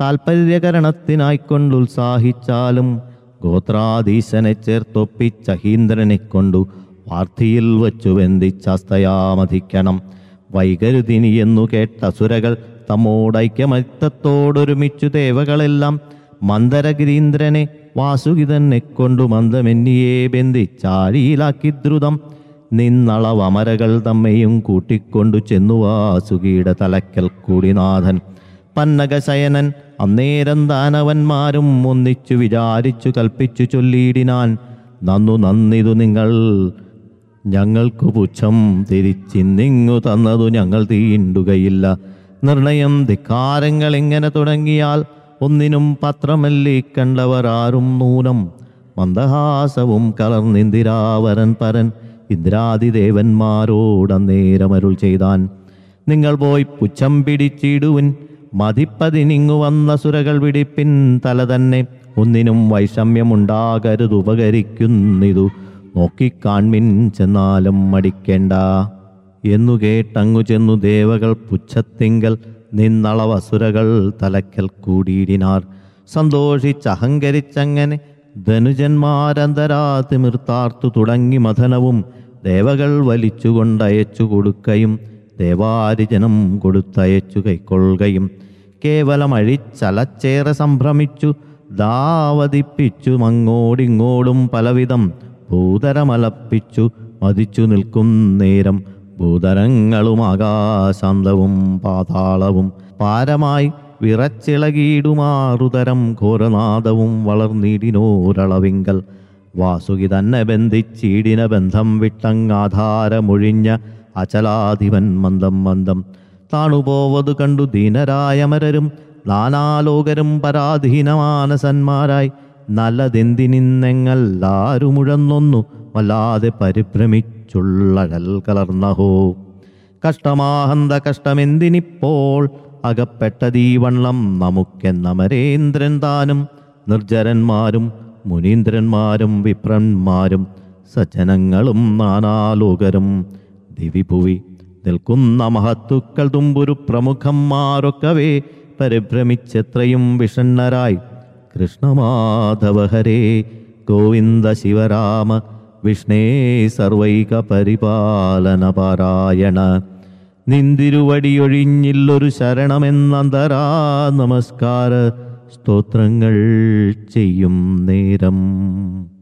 താൽപര്യകരണത്തിനായിക്കൊണ്ടുത്സാഹിച്ചാലും ഗോത്രാധീശനെ ചേർത്തൊപ്പിച്ചഹീന്ദ്രനെ കൊണ്ടു വാർത്തിയിൽ വച്ചു ബന്ധിച്ചസ്തയാമധിക്കണം വൈകരുതിനി എന്നു കേട്ട സുരകൾ തമ്മോടൈക്യമത്തത്തോടൊരുമിച്ചു ദേവകളെല്ലാം മന്ദരഗിരീന്ദ്രനെ വാസുകിതന്നെ കൊണ്ടു മന്ദമെന്നിയെ ബന്ധിച്ചാഴിയിലാക്കി ദ്രുതം നിന്നളവമരകൾ തമ്മെയും കൂട്ടിക്കൊണ്ടു ചെന്നു വാസുകിയുടെ തലക്കൽ കൂടിനാഥൻ പന്നകശയനൻ അന്നേരം ദാനവന്മാരും ഒന്നിച്ചു വിചാരിച്ചു കൽപ്പിച്ചു ചൊല്ലിയിടിനാൻ നന്നു നന്നിതു നിങ്ങൾ ഞങ്ങൾക്കു പുച്ഛം തിരിച്ചിന്നിങ്ങു തന്നതു ഞങ്ങൾ തീണ്ടുകയില്ല നിർണയം ധിക്കാരങ്ങൾ എങ്ങനെ തുടങ്ങിയാൽ ഒന്നിനും പത്രമല്ലി കണ്ടവർ ആരും നൂനം മന്ദഹാസവും കലർന്നിന്ദിരാവരൻ പരൻ ഇന്ദ്രാദിദേവന്മാരോടന്നേരമരുൾ ചെയ്താൻ നിങ്ങൾ പോയി പുച്ഛം പിടിച്ചിടുവിൻ മതിപ്പതിനിങ്ങു വന്ന സുരകൾ പിടിപ്പിൻ തല തന്നെ ഒന്നിനും വൈഷമ്യമുണ്ടാകരുതുപകരിക്കുന്നിതു നോക്കിക്കാൺമിൻ ചെന്നാലും മടിക്കേണ്ട എന്നു കേട്ടങ്ങു ചെന്നു ദേവകൾ പുച്ഛത്തിങ്കൽ നിന്നളവസുരകൾ തലക്കൽ കൂടിയിടിനാർ സന്തോഷിച്ചഹങ്കരിച്ചങ്ങനെ ധനുജന്മാരന്തരാ തിമിർത്താർത്തു തുടങ്ങി മഥനവും ദേവകൾ വലിച്ചുകൊണ്ടയച്ചു കൊടുക്കയും ദേവാരിജനം കൊടുത്തയച്ചു കൈക്കൊള്ളുകയും കേവലം അഴിച്ചലച്ചേറെ സംഭ്രമിച്ചു ദാവതിപ്പിച്ചു മങ്ങോടിങ്ങോടും പലവിധം ഭൂതരമലപ്പിച്ചു മതിച്ചു നിൽക്കും നേരം ഭൂതരങ്ങളും ആകാശാന്തവും പാതാളവും പാരമായി വിറച്ചിളകിയിടുമാറുതരം ഘോരനാദവും വളർന്നിടിനോരളവിങ്കൽ വാസുകി തന്നെ ബന്ധിച്ചീടിന ബന്ധം വിട്ടങ്ങാധാരമൊഴിഞ്ഞ അചലാധിപൻ മന്ദം മന്ദം താണുപോവതു കണ്ടു ദീനരായമരരും നാനാലോകരും പരാധീനമാനസന്മാരായി നല്ലതെന്തിനിന്നെങ്ങല്ലാരുമുഴന്നൊന്നു വല്ലാതെ പരിഭ്രമിച്ചുള്ളഴൽ കലർന്നഹോ കഷ്ടമാഹന്ത കഷ്ടമെന്തിനിപ്പോൾ അകപ്പെട്ടതീ വണ്ണം നമുക്കെന്നമരേന്ദ്രൻ താനും നിർജരന്മാരും മുനീന്ദ്രന്മാരും വിപ്രന്മാരും സജ്ജനങ്ങളും നാനാലോകരും ദിവിഭുവി നിൽക്കുന്ന മഹത്തുക്കൾ തുമ്പുരു പ്രമുഖന്മാരൊക്കവേ പരിഭ്രമിച്ചെത്രയും വിഷണ്ണരായി കൃഷ്ണമാധവഹരേ ഗോവിന്ദ ശിവരാമ വിഷ്ണേ സർവൈക പരിപാലന പാരായണ നിന്തിരുവടിയൊഴിഞ്ഞില്ലൊരു ശരണമെന്നന്തരാ നമസ്കാര സ്തോത്രങ്ങൾ ചെയ്യും നേരം